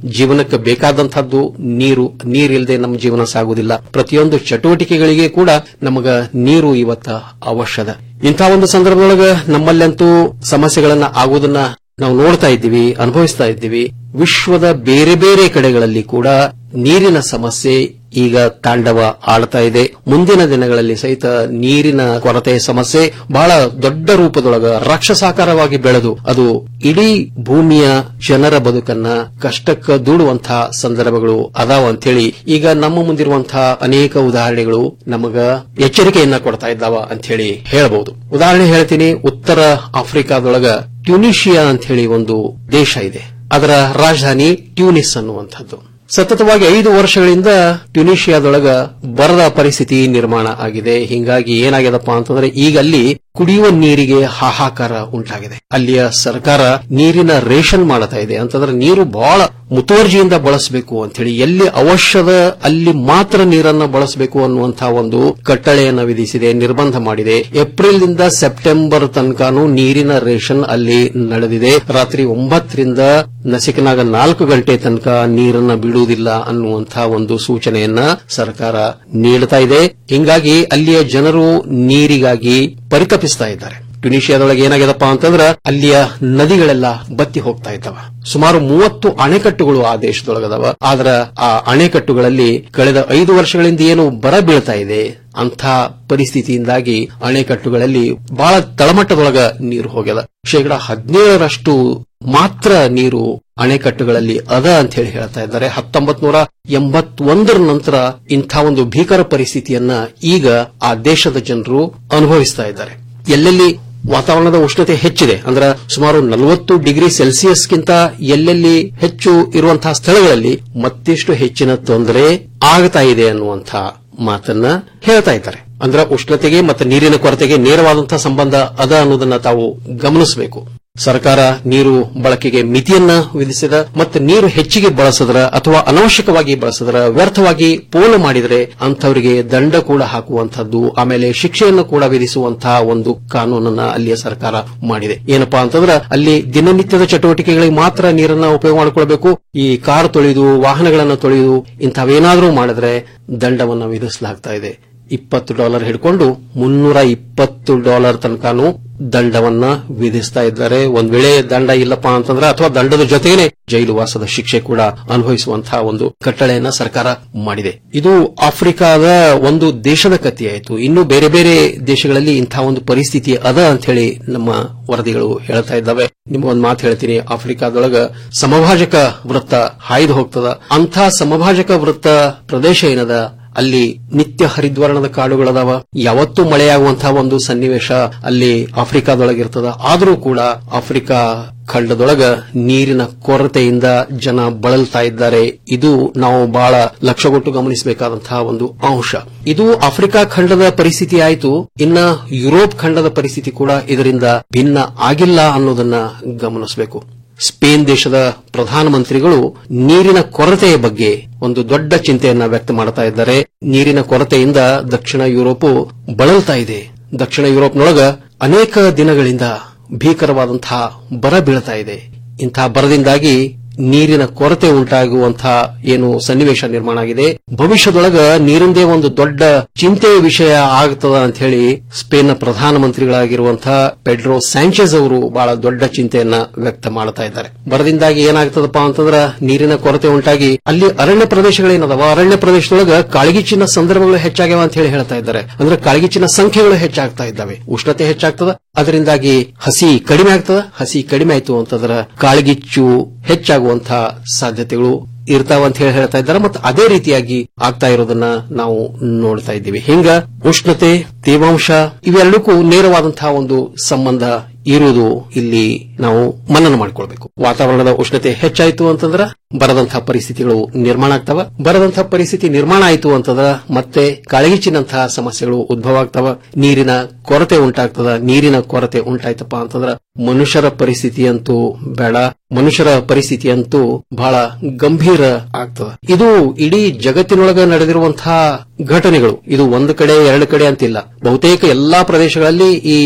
ಜೀವನಕ್ಕೆ ಬೇಕಾದಂತಹದ್ದು ನೀರು ನೀರಿಲ್ಲದೆ ನಮ್ಮ ಜೀವನ ಸಾಗುವುದಿಲ್ಲ ಪ್ರತಿಯೊಂದು ಚಟುವಟಿಕೆಗಳಿಗೆ ಕೂಡ ನಮಗ ನೀರು ಇವತ್ತ ಅವಶ್ಯದ ಇಂಥ ಒಂದು ಸಂದರ್ಭದೊಳಗ ನಮ್ಮಲ್ಲಂತೂ ಸಮಸ್ಯೆಗಳನ್ನ ಆಗುವುದನ್ನ ನಾವು ನೋಡ್ತಾ ಇದ್ದೀವಿ ಅನುಭವಿಸ್ತಾ ಇದ್ದೀವಿ ವಿಶ್ವದ ಬೇರೆ ಬೇರೆ ಕಡೆಗಳಲ್ಲಿ ಕೂಡ ನೀರಿನ ಸಮಸ್ಯೆ ಈಗ ತಾಂಡವ ಆಡ್ತಾ ಇದೆ ಮುಂದಿನ ದಿನಗಳಲ್ಲಿ ಸಹಿತ ನೀರಿನ ಕೊರತೆ ಸಮಸ್ಯೆ ಬಹಳ ದೊಡ್ಡ ರೂಪದೊಳಗ ರಾಕ್ಷಸಾಕಾರವಾಗಿ ಬೆಳೆದು ಅದು ಇಡೀ ಭೂಮಿಯ ಜನರ ಬದುಕನ್ನ ಕಷ್ಟಕ್ಕೆ ದೂಡುವಂತಹ ಸಂದರ್ಭಗಳು ಅದಾವ ಅಂತೇಳಿ ಈಗ ನಮ್ಮ ಮುಂದಿರುವಂತಹ ಅನೇಕ ಉದಾಹರಣೆಗಳು ನಮಗ ಎಚ್ಚರಿಕೆಯನ್ನ ಕೊಡ್ತಾ ಇದ್ದಾವ ಅಂತ ಹೇಳಿ ಹೇಳಬಹುದು ಉದಾಹರಣೆ ಹೇಳ್ತೀನಿ ಉತ್ತರ ಆಫ್ರಿಕಾದೊಳಗ ಟ್ಯೂನಿಷಿಯಾ ಅಂತ ಹೇಳಿ ಒಂದು ದೇಶ ಇದೆ ಅದರ ರಾಜಧಾನಿ ಟ್ಯೂನಿಸ್ ಅನ್ನುವಂಥದ್ದು ಸತತವಾಗಿ ಐದು ವರ್ಷಗಳಿಂದ ಟ್ಯುನಿಷಿಯಾದೊಳಗ ಬರದ ಪರಿಸ್ಥಿತಿ ನಿರ್ಮಾಣ ಆಗಿದೆ ಹಿಂಗಾಗಿ ಏನಾಗ್ಯದಪ್ಪ ಅಂತಂದ್ರೆ ಈಗ ಅಲ್ಲಿ ಕುಡಿಯುವ ನೀರಿಗೆ ಹಾಹಾಕಾರ ಉಂಟಾಗಿದೆ ಅಲ್ಲಿಯ ಸರ್ಕಾರ ನೀರಿನ ರೇಷನ್ ಮಾಡ್ತಾ ಇದೆ ಅಂತಂದ್ರೆ ನೀರು ಬಹಳ ಮುತುವರ್ಜಿಯಿಂದ ಬಳಸಬೇಕು ಅಂತ ಹೇಳಿ ಎಲ್ಲಿ ಅವಶ್ಯದ ಅಲ್ಲಿ ಮಾತ್ರ ನೀರನ್ನ ಬಳಸಬೇಕು ಅನ್ನುವಂತಹ ಒಂದು ಕಟ್ಟಳೆಯನ್ನ ವಿಧಿಸಿದೆ ನಿರ್ಬಂಧ ಮಾಡಿದೆ ಏಪ್ರಿಲ್ನಿಂದ ಸೆಪ್ಟೆಂಬರ್ ತನಕನೂ ನೀರಿನ ರೇಷನ್ ಅಲ್ಲಿ ನಡೆದಿದೆ ರಾತ್ರಿ ಒಂಬತ್ತರಿಂದ ನಸಿಕಿನಾಗ ನಾಲ್ಕು ಗಂಟೆ ತನಕ ನೀರನ್ನ ಬಿಡುವುದಿಲ್ಲ ಅನ್ನುವಂತಹ ಒಂದು ಸೂಚನೆಯನ್ನ ಸರ್ಕಾರ ನೀಡುತ್ತಾ ಇದೆ ಹಿಂಗಾಗಿ ಅಲ್ಲಿಯ ಜನರು ನೀರಿಗಾಗಿ ಪರಿತಪಿಸ್ತಾ ಇದ್ದಾರೆ ಟ್ಯುನಿಷಿಯಾದೊಳಗೆ ಏನಾಗ್ಯದಪ್ಪ ಅಂತಂದ್ರ ಅಲ್ಲಿಯ ನದಿಗಳೆಲ್ಲ ಬತ್ತಿ ಹೋಗ್ತಾ ಇದ್ದಾವ ಸುಮಾರು ಮೂವತ್ತು ಅಣೆಕಟ್ಟುಗಳು ಆ ದೇಶದೊಳಗದವ ಆದ್ರ ಆ ಅಣೆಕಟ್ಟುಗಳಲ್ಲಿ ಕಳೆದ ಐದು ವರ್ಷಗಳಿಂದ ಏನು ಬರ ಬೀಳ್ತಾ ಇದೆ ಅಂಥ ಪರಿಸ್ಥಿತಿಯಿಂದಾಗಿ ಅಣೆಕಟ್ಟುಗಳಲ್ಲಿ ಬಹಳ ತಳಮಟ್ಟದೊಳಗ ನೀರು ಹೋಗ್ಯದ ಶೇಕಡ ಹದಿನೇಳರಷ್ಟು ಮಾತ್ರ ನೀರು ಅಣೆಕಟ್ಟುಗಳಲ್ಲಿ ಅದ ಅಂತ ಹೇಳಿ ಹೇಳ್ತಾ ಇದ್ದಾರೆ ಹತ್ತೊಂಬತ್ ನೂರ ಎಂಬತ್ತೊಂದರ ನಂತರ ಇಂಥ ಒಂದು ಭೀಕರ ಪರಿಸ್ಥಿತಿಯನ್ನ ಈಗ ಆ ದೇಶದ ಜನರು ಅನುಭವಿಸ್ತಾ ಇದ್ದಾರೆ ಎಲ್ಲೆಲ್ಲಿ ವಾತಾವರಣದ ಉಷ್ಣತೆ ಹೆಚ್ಚಿದೆ ಅಂದ್ರೆ ಸುಮಾರು ನಲವತ್ತು ಡಿಗ್ರಿ ಸೆಲ್ಸಿಯಸ್ಗಿಂತ ಎಲ್ಲೆಲ್ಲಿ ಹೆಚ್ಚು ಇರುವಂತಹ ಸ್ಥಳಗಳಲ್ಲಿ ಮತ್ತಿಷ್ಟು ಹೆಚ್ಚಿನ ತೊಂದರೆ ಆಗ್ತಾ ಇದೆ ಅನ್ನುವಂತಹ ಮಾತನ್ನ ಹೇಳ್ತಾ ಇದ್ದಾರೆ ಅಂದ್ರೆ ಉಷ್ಣತೆಗೆ ಮತ್ತು ನೀರಿನ ಕೊರತೆಗೆ ನೇರವಾದಂತಹ ಸಂಬಂಧ ಅದ ಅನ್ನೋದನ್ನ ತಾವು ಗಮನಿಸಬೇಕು ಸರ್ಕಾರ ನೀರು ಬಳಕೆಗೆ ಮಿತಿಯನ್ನ ವಿಧಿಸಿದ ಮತ್ತು ನೀರು ಹೆಚ್ಚಿಗೆ ಬಳಸಿದ್ರ ಅಥವಾ ಅನವಶ್ಯಕವಾಗಿ ಬಳಸಿದ್ರ ವ್ಯರ್ಥವಾಗಿ ಪೋಲು ಮಾಡಿದರೆ ಅಂಥವರಿಗೆ ದಂಡ ಕೂಡ ಹಾಕುವಂತಹದ್ದು ಆಮೇಲೆ ಶಿಕ್ಷೆಯನ್ನು ಕೂಡ ವಿಧಿಸುವಂತಹ ಒಂದು ಕಾನೂನನ್ನ ಅಲ್ಲಿಯ ಸರ್ಕಾರ ಮಾಡಿದೆ ಏನಪ್ಪಾ ಅಂತಂದ್ರೆ ಅಲ್ಲಿ ದಿನನಿತ್ಯದ ಚಟುವಟಿಕೆಗಳಿಗೆ ಮಾತ್ರ ನೀರನ್ನ ಉಪಯೋಗ ಮಾಡಿಕೊಳ್ಬೇಕು ಈ ಕಾರ್ ತೊಳೆಯುವುದು ವಾಹನಗಳನ್ನು ತೊಳೆಯುವುದು ಇಂಥವೇನಾದರೂ ಮಾಡಿದ್ರೆ ದಂಡವನ್ನ ವಿಧಿಸಲಾಗ್ತಾ ಇದೆ ಇಪ್ಪತ್ತು ಡಾಲರ್ ಹಿಡ್ಕೊಂಡು ಮುನ್ನೂರ ಇಪ್ಪತ್ತು ಡಾಲರ್ ತನಕನೂ ದಂಡವನ್ನ ವಿಧಿಸ್ತಾ ಇದ್ದಾರೆ ಒಂದ್ ವೇಳೆ ದಂಡ ಇಲ್ಲಪ್ಪ ಅಂತಂದ್ರೆ ಅಥವಾ ದಂಡದ ಜೊತೆಗೇನೆ ಜೈಲು ವಾಸದ ಶಿಕ್ಷೆ ಕೂಡ ಅನುಭವಿಸುವಂತಹ ಒಂದು ಕಟ್ಟಳೆಯನ್ನ ಸರ್ಕಾರ ಮಾಡಿದೆ ಇದು ಆಫ್ರಿಕಾದ ಒಂದು ದೇಶದ ಕಥೆಯಾಯಿತು ಇನ್ನು ಬೇರೆ ಬೇರೆ ದೇಶಗಳಲ್ಲಿ ಇಂತಹ ಒಂದು ಪರಿಸ್ಥಿತಿ ಅದ ಅಂತ ಹೇಳಿ ನಮ್ಮ ವರದಿಗಳು ಹೇಳ್ತಾ ಇದ್ದಾವೆ ನಿಮ್ಗೊಂದು ಮಾತು ಹೇಳ್ತೀನಿ ಆಫ್ರಿಕಾದೊಳಗ ಸಮಭಾಜಕ ವೃತ್ತ ಹಾಯ್ದು ಹೋಗ್ತದ ಅಂಥ ಸಮಭಾಜಕ ವೃತ್ತ ಪ್ರದೇಶ ಏನದ ಅಲ್ಲಿ ನಿತ್ಯ ಹರಿದ್ವರ್ಣದ ಕಾಡುಗಳದಾವ ಯಾವತ್ತೂ ಮಳೆಯಾಗುವಂತಹ ಒಂದು ಸನ್ನಿವೇಶ ಅಲ್ಲಿ ಆಫ್ರಿಕಾದೊಳಗಿರ್ತದ ಆದರೂ ಕೂಡ ಆಫ್ರಿಕಾ ಖಂಡದೊಳಗ ನೀರಿನ ಕೊರತೆಯಿಂದ ಜನ ಬಳಲ್ತಾ ಇದ್ದಾರೆ ಇದು ನಾವು ಬಹಳ ಲಕ್ಷಗೊಟ್ಟು ಗಮನಿಸಬೇಕಾದಂತಹ ಒಂದು ಅಂಶ ಇದು ಆಫ್ರಿಕಾ ಖಂಡದ ಪರಿಸ್ಥಿತಿ ಆಯಿತು ಇನ್ನ ಯುರೋಪ್ ಖಂಡದ ಪರಿಸ್ಥಿತಿ ಕೂಡ ಇದರಿಂದ ಭಿನ್ನ ಆಗಿಲ್ಲ ಅನ್ನೋದನ್ನ ಗಮನಿಸಬೇಕು ಸ್ಪೇನ್ ದೇಶದ ಪ್ರಧಾನಮಂತ್ರಿಗಳು ನೀರಿನ ಕೊರತೆಯ ಬಗ್ಗೆ ಒಂದು ದೊಡ್ಡ ಚಿಂತೆಯನ್ನ ವ್ಯಕ್ತ ಮಾಡ್ತಾ ಇದ್ದಾರೆ ನೀರಿನ ಕೊರತೆಯಿಂದ ದಕ್ಷಿಣ ಯುರೋಪ್ ಬಳಲ್ತಾ ಇದೆ ದಕ್ಷಿಣ ಯುರೋಪ್ನೊಳಗ ಅನೇಕ ದಿನಗಳಿಂದ ಭೀಕರವಾದಂತಹ ಬರ ಬೀಳ್ತಾ ಇದೆ ಇಂತಹ ಬರದಿಂದಾಗಿ ನೀರಿನ ಕೊರತೆ ಉಂಟಾಗುವಂತಹ ಏನು ಸನ್ನಿವೇಶ ನಿರ್ಮಾಣ ಆಗಿದೆ ಭವಿಷ್ಯದೊಳಗ ನೀರಿಂದೇ ಒಂದು ದೊಡ್ಡ ಚಿಂತೆಯ ವಿಷಯ ಆಗ್ತದ ಅಂತ ಹೇಳಿ ಸ್ಪೇನ್ನ ಪ್ರಧಾನಮಂತ್ರಿಗಳಾಗಿರುವಂತಹ ಪೆಡ್ರೋ ಸ್ಯಾಂಚೆಸ್ ಅವರು ಬಹಳ ದೊಡ್ಡ ಚಿಂತೆಯನ್ನ ವ್ಯಕ್ತ ಮಾಡ್ತಾ ಇದ್ದಾರೆ ಬರದಿಂದಾಗಿ ಏನಾಗ್ತದಪ್ಪ ಅಂತಂದ್ರ ನೀರಿನ ಕೊರತೆ ಉಂಟಾಗಿ ಅಲ್ಲಿ ಅರಣ್ಯ ಪ್ರದೇಶಗಳೇನದವ ಅರಣ್ಯ ಪ್ರದೇಶದೊಳಗ ಕಾಳಗಿಚ್ಚಿನ ಸಂದರ್ಭಗಳು ಹೆಚ್ಚಾಗ್ಯಾವ ಅಂತ ಹೇಳಿ ಹೇಳ್ತಾ ಇದ್ದಾರೆ ಅಂದ್ರೆ ಕಾಳಗಿಚ್ಚಿನ ಸಂಖ್ಯೆಗಳು ಹೆಚ್ಚಾಗ್ತಾ ಇದ್ದಾವೆ ಉಷ್ಣತೆ ಹೆಚ್ಚಾಗ್ತದ ಅದರಿಂದಾಗಿ ಹಸಿ ಕಡಿಮೆ ಆಗ್ತದ ಹಸಿ ಕಡಿಮೆ ಆಯ್ತು ಅಂತಂದ್ರ ಕಾಳಗಿಚ್ಚು ಹೆಚ್ಚಾಗುವಂತಹ ಸಾಧ್ಯತೆಗಳು ಇರ್ತಾವ ಅಂತ ಹೇಳಿ ಹೇಳ್ತಾ ಇದ್ದಾರೆ ಮತ್ತು ಅದೇ ರೀತಿಯಾಗಿ ಆಗ್ತಾ ಇರೋದನ್ನ ನಾವು ನೋಡ್ತಾ ಇದ್ದೀವಿ ಹಿಂಗ ಉಷ್ಣತೆ ತೇವಾಂಶ ಇವೆರಡಕ್ಕೂ ನೇರವಾದಂತಹ ಒಂದು ಸಂಬಂಧ ಇರುವುದು ಇಲ್ಲಿ ನಾವು ಮನನ ಮಾಡಿಕೊಳ್ಬೇಕು ವಾತಾವರಣದ ಉಷ್ಣತೆ ಹೆಚ್ಚಾಯಿತು ಅಂತಂದ್ರ ಬರದಂತಹ ಪರಿಸ್ಥಿತಿಗಳು ನಿರ್ಮಾಣ ಆಗ್ತಾವ ಬರದಂತಹ ಪರಿಸ್ಥಿತಿ ನಿರ್ಮಾಣ ಆಯಿತು ಅಂತಂದ್ರ ಮತ್ತೆ ಕಾಳಗಿಚ್ಚಿನಂತಹ ಸಮಸ್ಯೆಗಳು ಉದ್ಭವ ಆಗ್ತಾವ ನೀರಿನ ಕೊರತೆ ಉಂಟಾಗ್ತದ ನೀರಿನ ಕೊರತೆ ಉಂಟಾಯ್ತಪ್ಪ ಅಂತಂದ್ರ ಮನುಷ್ಯರ ಪರಿಸ್ಥಿತಿಯಂತೂ ಬೇಡ ಮನುಷ್ಯರ ಪರಿಸ್ಥಿತಿಯಂತೂ ಬಹಳ ಗಂಭೀರ ಆಗ್ತದ ಇದು ಇಡೀ ಜಗತ್ತಿನೊಳಗ ನಡೆದಿರುವಂತಹ ಘಟನೆಗಳು ಇದು ಒಂದು ಕಡೆ ಎರಡು ಕಡೆ ಅಂತಿಲ್ಲ ಬಹುತೇಕ ಎಲ್ಲಾ ಪ್ರದೇಶಗಳಲ್ಲಿ ಈ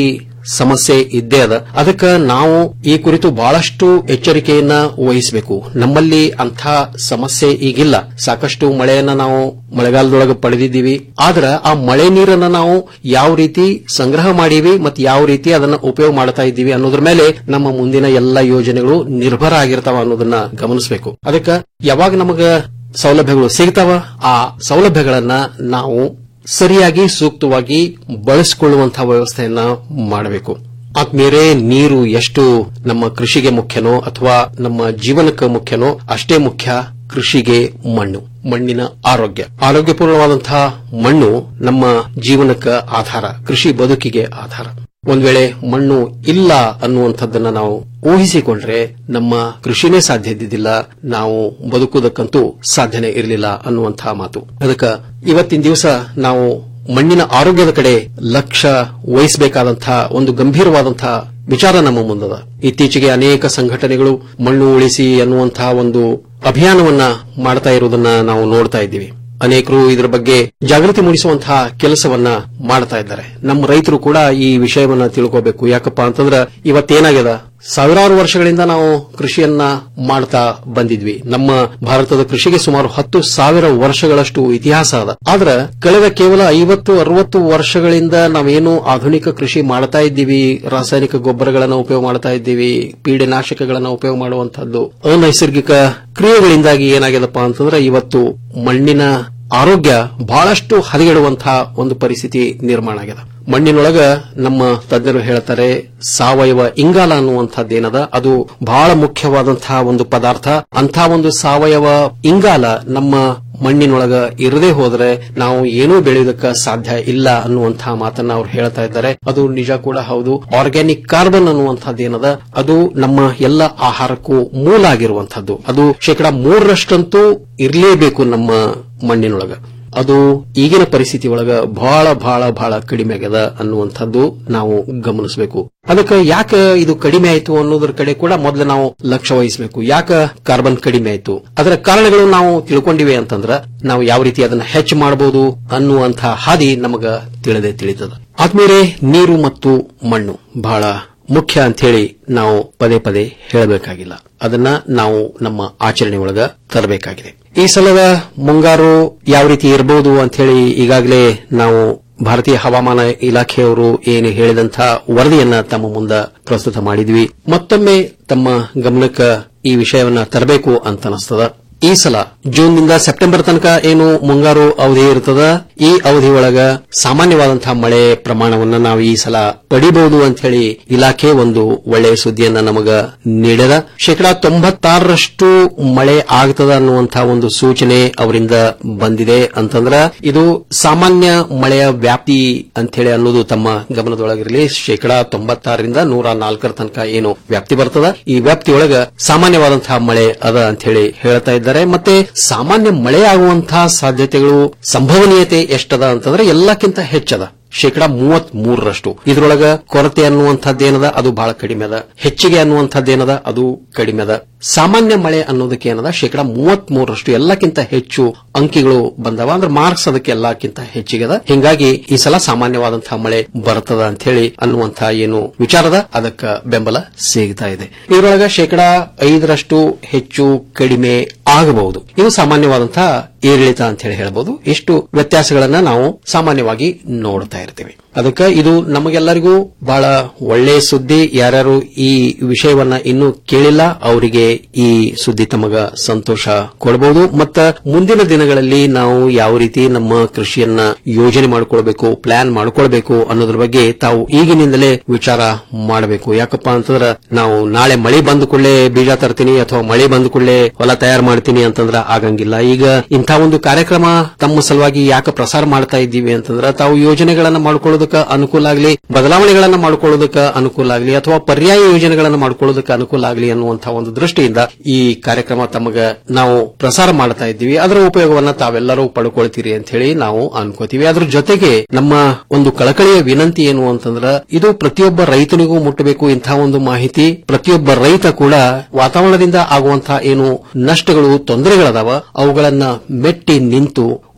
ಸಮಸ್ಯೆ ಇದ್ದೇ ಅದ ಅದಕ್ಕೆ ನಾವು ಈ ಕುರಿತು ಬಹಳಷ್ಟು ಎಚ್ಚರಿಕೆಯನ್ನ ವಹಿಸಬೇಕು ನಮ್ಮಲ್ಲಿ ಅಂಥ ಸಮಸ್ಯೆ ಈಗಿಲ್ಲ ಸಾಕಷ್ಟು ಮಳೆಯನ್ನ ನಾವು ಮಳೆಗಾಲದೊಳಗೆ ಪಡೆದಿದ್ದೀವಿ ಆದ್ರೆ ಆ ಮಳೆ ನೀರನ್ನ ನಾವು ಯಾವ ರೀತಿ ಸಂಗ್ರಹ ಮಾಡೀವಿ ಮತ್ತು ಯಾವ ರೀತಿ ಅದನ್ನ ಉಪಯೋಗ ಮಾಡ್ತಾ ಇದ್ದೀವಿ ಅನ್ನೋದ್ರ ಮೇಲೆ ನಮ್ಮ ಮುಂದಿನ ಎಲ್ಲ ಯೋಜನೆಗಳು ನಿರ್ಭರ ಆಗಿರ್ತಾವ ಅನ್ನೋದನ್ನ ಗಮನಿಸಬೇಕು ಅದಕ್ಕೆ ಯಾವಾಗ ನಮಗ ಸೌಲಭ್ಯಗಳು ಸಿಗ್ತಾವ ಆ ಸೌಲಭ್ಯಗಳನ್ನ ನಾವು ಸರಿಯಾಗಿ ಸೂಕ್ತವಾಗಿ ಬಳಸಿಕೊಳ್ಳುವಂತಹ ವ್ಯವಸ್ಥೆಯನ್ನ ಮಾಡಬೇಕು ಆದ್ಮೇಲೆ ನೀರು ಎಷ್ಟು ನಮ್ಮ ಕೃಷಿಗೆ ಮುಖ್ಯನೋ ಅಥವಾ ನಮ್ಮ ಜೀವನಕ್ಕೆ ಮುಖ್ಯನೋ ಅಷ್ಟೇ ಮುಖ್ಯ ಕೃಷಿಗೆ ಮಣ್ಣು ಮಣ್ಣಿನ ಆರೋಗ್ಯ ಆರೋಗ್ಯಪೂರ್ಣವಾದಂತಹ ಮಣ್ಣು ನಮ್ಮ ಜೀವನಕ್ಕೆ ಆಧಾರ ಕೃಷಿ ಬದುಕಿಗೆ ಆಧಾರ ಒಂದ್ ವೇಳೆ ಮಣ್ಣು ಇಲ್ಲ ಅನ್ನುವಂಥದ್ದನ್ನ ನಾವು ಊಹಿಸಿಕೊಂಡ್ರೆ ನಮ್ಮ ಕೃಷಿನೇ ಸಾಧ್ಯ ಇದ್ದಿದ್ದಿಲ್ಲ ನಾವು ಬದುಕುವುದಕ್ಕಂತೂ ಸಾಧ್ಯನೇ ಇರಲಿಲ್ಲ ಅನ್ನುವಂತಹ ಮಾತು ಅದಕ್ಕೆ ಇವತ್ತಿನ ದಿವಸ ನಾವು ಮಣ್ಣಿನ ಆರೋಗ್ಯದ ಕಡೆ ಲಕ್ಷ್ಯ ವಹಿಸಬೇಕಾದಂತಹ ಒಂದು ಗಂಭೀರವಾದಂತಹ ವಿಚಾರ ನಮ್ಮ ಮುಂದದ ಇತ್ತೀಚೆಗೆ ಅನೇಕ ಸಂಘಟನೆಗಳು ಮಣ್ಣು ಉಳಿಸಿ ಅನ್ನುವಂತಹ ಒಂದು ಅಭಿಯಾನವನ್ನ ಮಾಡ್ತಾ ಇರುವುದನ್ನ ನಾವು ನೋಡ್ತಾ ಇದ್ದೀವಿ ಅನೇಕರು ಇದರ ಬಗ್ಗೆ ಜಾಗೃತಿ ಮೂಡಿಸುವಂತಹ ಕೆಲಸವನ್ನ ಮಾಡ್ತಾ ಇದ್ದಾರೆ ನಮ್ಮ ರೈತರು ಕೂಡ ಈ ವಿಷಯವನ್ನ ತಿಳ್ಕೋಬೇಕು ಯಾಕಪ್ಪ ಅಂತಂದ್ರ ಇವತ್ತೇನಾಗ್ಯದ ಸಾವಿರಾರು ವರ್ಷಗಳಿಂದ ನಾವು ಕೃಷಿಯನ್ನ ಮಾಡ್ತಾ ಬಂದಿದ್ವಿ ನಮ್ಮ ಭಾರತದ ಕೃಷಿಗೆ ಸುಮಾರು ಹತ್ತು ಸಾವಿರ ವರ್ಷಗಳಷ್ಟು ಇತಿಹಾಸ ಅದ ಆದ್ರೆ ಕಳೆದ ಕೇವಲ ಐವತ್ತು ಅರವತ್ತು ವರ್ಷಗಳಿಂದ ನಾವೇನು ಆಧುನಿಕ ಕೃಷಿ ಮಾಡ್ತಾ ಇದ್ದೀವಿ ರಾಸಾಯನಿಕ ಗೊಬ್ಬರಗಳನ್ನ ಉಪಯೋಗ ಮಾಡ್ತಾ ಇದ್ದೀವಿ ಪೀಡೆನಾಶಕಗಳನ್ನ ಉಪಯೋಗ ಮಾಡುವಂತಹದ್ದು ಅನೈಸರ್ಗಿಕ ಕ್ರಿಯೆಗಳಿಂದಾಗಿ ಏನಾಗ್ಯದಪ್ಪ ಅಂತಂದ್ರೆ ಇವತ್ತು ಮಣ್ಣಿನ ಆರೋಗ್ಯ ಬಹಳಷ್ಟು ಹದಗೆಡುವಂತಹ ಒಂದು ಪರಿಸ್ಥಿತಿ ನಿರ್ಮಾಣ ಆಗ್ಯದ ಮಣ್ಣಿನೊಳಗ ನಮ್ಮ ತಜ್ಞರು ಹೇಳ್ತಾರೆ ಸಾವಯವ ಇಂಗಾಲ ಅನ್ನುವಂಥದ್ದೇನದ ಅದು ಬಹಳ ಮುಖ್ಯವಾದಂತಹ ಒಂದು ಪದಾರ್ಥ ಅಂಥ ಒಂದು ಸಾವಯವ ಇಂಗಾಲ ನಮ್ಮ ಮಣ್ಣಿನೊಳಗ ಇರದೇ ಹೋದ್ರೆ ನಾವು ಏನೂ ಬೆಳೆಯೋದಕ್ಕೆ ಸಾಧ್ಯ ಇಲ್ಲ ಅನ್ನುವಂತಹ ಮಾತನ್ನ ಅವ್ರು ಹೇಳ್ತಾ ಇದ್ದಾರೆ ಅದು ನಿಜ ಕೂಡ ಹೌದು ಆರ್ಗ್ಯಾನಿಕ್ ಕಾರ್ಬನ್ ಅನ್ನುವಂಥದ್ದೇನದ ಅದು ನಮ್ಮ ಎಲ್ಲ ಆಹಾರಕ್ಕೂ ಮೂಲ ಆಗಿರುವಂತಹದ್ದು ಅದು ಶೇಕಡಾ ಮೂರರಷ್ಟಂತೂ ಇರಲೇಬೇಕು ನಮ್ಮ ಮಣ್ಣಿನೊಳಗ ಅದು ಈಗಿನ ಪರಿಸ್ಥಿತಿ ಒಳಗ ಬಹಳ ಬಹಳ ಬಹಳ ಕಡಿಮೆ ಆಗ್ಯದ ಅನ್ನುವಂಥದ್ದು ನಾವು ಗಮನಿಸಬೇಕು ಅದಕ್ಕೆ ಯಾಕೆ ಇದು ಕಡಿಮೆ ಆಯಿತು ಅನ್ನೋದ್ರ ಕಡೆ ಕೂಡ ಮೊದಲು ನಾವು ಲಕ್ಷ್ಯ ವಹಿಸಬೇಕು ಯಾಕೆ ಕಾರ್ಬನ್ ಕಡಿಮೆ ಆಯಿತು ಅದರ ಕಾರಣಗಳು ನಾವು ತಿಳ್ಕೊಂಡಿವೆ ಅಂತಂದ್ರ ನಾವು ಯಾವ ರೀತಿ ಅದನ್ನ ಹೆಚ್ಚು ಮಾಡಬಹುದು ಅನ್ನುವಂತಹ ಹಾದಿ ನಮಗ ತಿಳಿದೇ ತಿಳಿತದ ಆದ್ಮೇಲೆ ನೀರು ಮತ್ತು ಮಣ್ಣು ಬಹಳ ಮುಖ್ಯ ಅಂತ ಹೇಳಿ ನಾವು ಪದೇ ಪದೇ ಹೇಳಬೇಕಾಗಿಲ್ಲ ಅದನ್ನ ನಾವು ನಮ್ಮ ಆಚರಣೆ ಒಳಗ ತರಬೇಕಾಗಿದೆ ಈ ಸಲದ ಮುಂಗಾರು ಯಾವ ರೀತಿ ಇರಬಹುದು ಅಂತ ಹೇಳಿ ಈಗಾಗಲೇ ನಾವು ಭಾರತೀಯ ಹವಾಮಾನ ಇಲಾಖೆಯವರು ಏನು ಹೇಳಿದಂತಹ ವರದಿಯನ್ನ ತಮ್ಮ ಮುಂದ ಪ್ರಸ್ತುತ ಮಾಡಿದ್ವಿ ಮತ್ತೊಮ್ಮೆ ತಮ್ಮ ಗಮನಕ್ಕೆ ಈ ವಿಷಯವನ್ನ ತರಬೇಕು ಅಂತ ಅನಿಸ್ತದ ಈ ಸಲ ಜೂನ್ನಿಂದ ಸೆಪ್ಟೆಂಬರ್ ತನಕ ಏನು ಮುಂಗಾರು ಅವಧಿ ಇರ್ತದ ಈ ಅವಧಿ ಒಳಗ ಸಾಮಾನ್ಯವಾದಂತಹ ಮಳೆ ಪ್ರಮಾಣವನ್ನ ನಾವು ಈ ಸಲ ಪಡಿಬಹುದು ಅಂತ ಹೇಳಿ ಇಲಾಖೆ ಒಂದು ಒಳ್ಳೆಯ ಸುದ್ದಿಯನ್ನ ನಮಗ ನೀಡದ ಶೇಕಡಾ ತೊಂಬತ್ತಾರರಷ್ಟು ಮಳೆ ಆಗ್ತದ ಅನ್ನುವಂತಹ ಒಂದು ಸೂಚನೆ ಅವರಿಂದ ಬಂದಿದೆ ಅಂತಂದ್ರ ಇದು ಸಾಮಾನ್ಯ ಮಳೆಯ ವ್ಯಾಪ್ತಿ ಅಂತ ಹೇಳಿ ಅನ್ನೋದು ತಮ್ಮ ಗಮನದೊಳಗಿರಲಿ ಶೇಕಡಾ ತೊಂಬತ್ತಾರರಿಂದ ನೂರ ನಾಲ್ಕರ ತನಕ ಏನು ವ್ಯಾಪ್ತಿ ಬರ್ತದ ಈ ವ್ಯಾಪ್ತಿಯೊಳಗ ಸಾಮಾನ್ಯವಾದಂತಹ ಮಳೆ ಅದ ಅಂತ ಹೇಳಿ ಹೇಳ್ತಾ ಇದ್ದಾರೆ ಮತ್ತೆ ಸಾಮಾನ್ಯ ಮಳೆ ಆಗುವಂತಹ ಸಾಧ್ಯತೆಗಳು ಸಂಭವನೀಯತೆ ಎಷ್ಟದ ಅಂತಂದ್ರೆ ಎಲ್ಲಕ್ಕಿಂತ ಹೆಚ್ಚದ ಶೇಕಡಾ ಮೂವತ್ ಮೂರರಷ್ಟು ಇದರೊಳಗ ಕೊರತೆ ಅನ್ನುವಂಥದ್ದೇನದ ಅದು ಬಹಳ ಕಡಿಮೆ ಅದ ಹೆಚ್ಚಿಗೆ ಅನ್ನುವಂಥದ್ದೇನದ ಅದು ಕಡಿಮೆ ಅದ ಸಾಮಾನ್ಯ ಮಳೆ ಅನ್ನೋದಕ್ಕೆ ಏನದ ಶೇಕಡಾ ಮೂವತ್ ಮೂರರಷ್ಟು ಎಲ್ಲಕ್ಕಿಂತ ಹೆಚ್ಚು ಅಂಕಿಗಳು ಬಂದವ ಅಂದ್ರೆ ಮಾರ್ಕ್ಸ್ ಅದಕ್ಕೆ ಎಲ್ಲಕ್ಕಿಂತ ಹೆಚ್ಚಿಗೆ ಅದ ಹಿಂಗಾಗಿ ಈ ಸಲ ಸಾಮಾನ್ಯವಾದಂತಹ ಮಳೆ ಬರ್ತದ ಅಂತ ಹೇಳಿ ಅನ್ನುವಂತಹ ಏನು ವಿಚಾರದ ಅದಕ್ಕ ಬೆಂಬಲ ಸಿಗ್ತಾ ಇದೆ ಇದರೊಳಗ ಶೇಕಡಾ ಐದರಷ್ಟು ಹೆಚ್ಚು ಕಡಿಮೆ ಆಗಬಹುದು ಇದು ಸಾಮಾನ್ಯವಾದಂತಹ ಏರಿಳಿತ ಅಂತ ಹೇಳಿ ಹೇಳಬಹುದು ಇಷ್ಟು ವ್ಯತ್ಯಾಸಗಳನ್ನ ನಾವು ಸಾಮಾನ್ಯವಾಗಿ ನೋಡ್ತಾ ಇರ್ತೀವಿ ಅದಕ್ಕೆ ಇದು ನಮಗೆಲ್ಲರಿಗೂ ಬಹಳ ಒಳ್ಳೆಯ ಸುದ್ದಿ ಯಾರ್ಯಾರು ಈ ವಿಷಯವನ್ನ ಇನ್ನೂ ಕೇಳಿಲ್ಲ ಅವರಿಗೆ ಈ ಸುದ್ದಿ ತಮಗ ಸಂತೋಷ ಕೊಡಬಹುದು ಮತ್ತ ಮುಂದಿನ ದಿನಗಳಲ್ಲಿ ನಾವು ಯಾವ ರೀತಿ ನಮ್ಮ ಕೃಷಿಯನ್ನ ಯೋಜನೆ ಮಾಡಿಕೊಳ್ಬೇಕು ಪ್ಲಾನ್ ಮಾಡಿಕೊಳ್ಬೇಕು ಅನ್ನೋದ್ರ ಬಗ್ಗೆ ತಾವು ಈಗಿನಿಂದಲೇ ವಿಚಾರ ಮಾಡಬೇಕು ಯಾಕಪ್ಪ ಅಂತಂದ್ರ ನಾವು ನಾಳೆ ಮಳೆ ಬಂದ ಕೂಡಲೇ ಬೀಜ ತರ್ತೀನಿ ಅಥವಾ ಮಳೆ ಬಂದ ಕೂಡಲೇ ಹೊಲ ತಯಾರು ಮಾಡ್ತೀನಿ ಅಂತಂದ್ರ ಆಗಂಗಿಲ್ಲ ಈಗ ಇಂಥ ಒಂದು ಕಾರ್ಯಕ್ರಮ ತಮ್ಮ ಸಲುವಾಗಿ ಯಾಕೆ ಪ್ರಸಾರ ಮಾಡ್ತಾ ಇದ್ದೀವಿ ಅಂತಂದ್ರ ತಾವು ಯೋಜನೆಗಳನ್ನ ಮಾಡ್ಕೊಳ್ಳೋದಕ್ಕೆ ಅನುಕೂಲ ಆಗಲಿ ಬದಲಾವಣೆಗಳನ್ನ ಮಾಡ್ಕೊಳ್ಳೋದಕ್ಕೆ ಅನುಕೂಲ ಆಗಲಿ ಅಥವಾ ಪರ್ಯಾಯ ಯೋಜನೆಗಳನ್ನ ಮಾಡ್ಕೊಳ್ಳೋದಕ್ಕೆ ಅನುಕೂಲ ಆಗಲಿ ಅನ್ನುವಂತಹ ಒಂದು ದೃಷ್ಟಿಯಿಂದ ಈ ಕಾರ್ಯಕ್ರಮ ತಮಗ ನಾವು ಪ್ರಸಾರ ಮಾಡ್ತಾ ಇದ್ದೀವಿ ಅದರ ಉಪಯೋಗವನ್ನ ತಾವೆಲ್ಲರೂ ಪಡ್ಕೊಳ್ತೀರಿ ಅಂತ ಹೇಳಿ ನಾವು ಅನ್ಕೋತೀವಿ ಅದ್ರ ಜೊತೆಗೆ ನಮ್ಮ ಒಂದು ಕಳಕಳಿಯ ವಿನಂತಿ ಏನು ಅಂತಂದ್ರ ಇದು ಪ್ರತಿಯೊಬ್ಬ ರೈತನಿಗೂ ಮುಟ್ಟಬೇಕು ಇಂತಹ ಒಂದು ಮಾಹಿತಿ ಪ್ರತಿಯೊಬ್ಬ ರೈತ ಕೂಡ ವಾತಾವರಣದಿಂದ ಆಗುವಂತಹ ಏನು ನಷ್ಟಗಳು ತೊಂದರೆಗಳದಾವ ಅವುಗಳನ್ನ ಮೆಟ್ಟಿ ನಿಂತು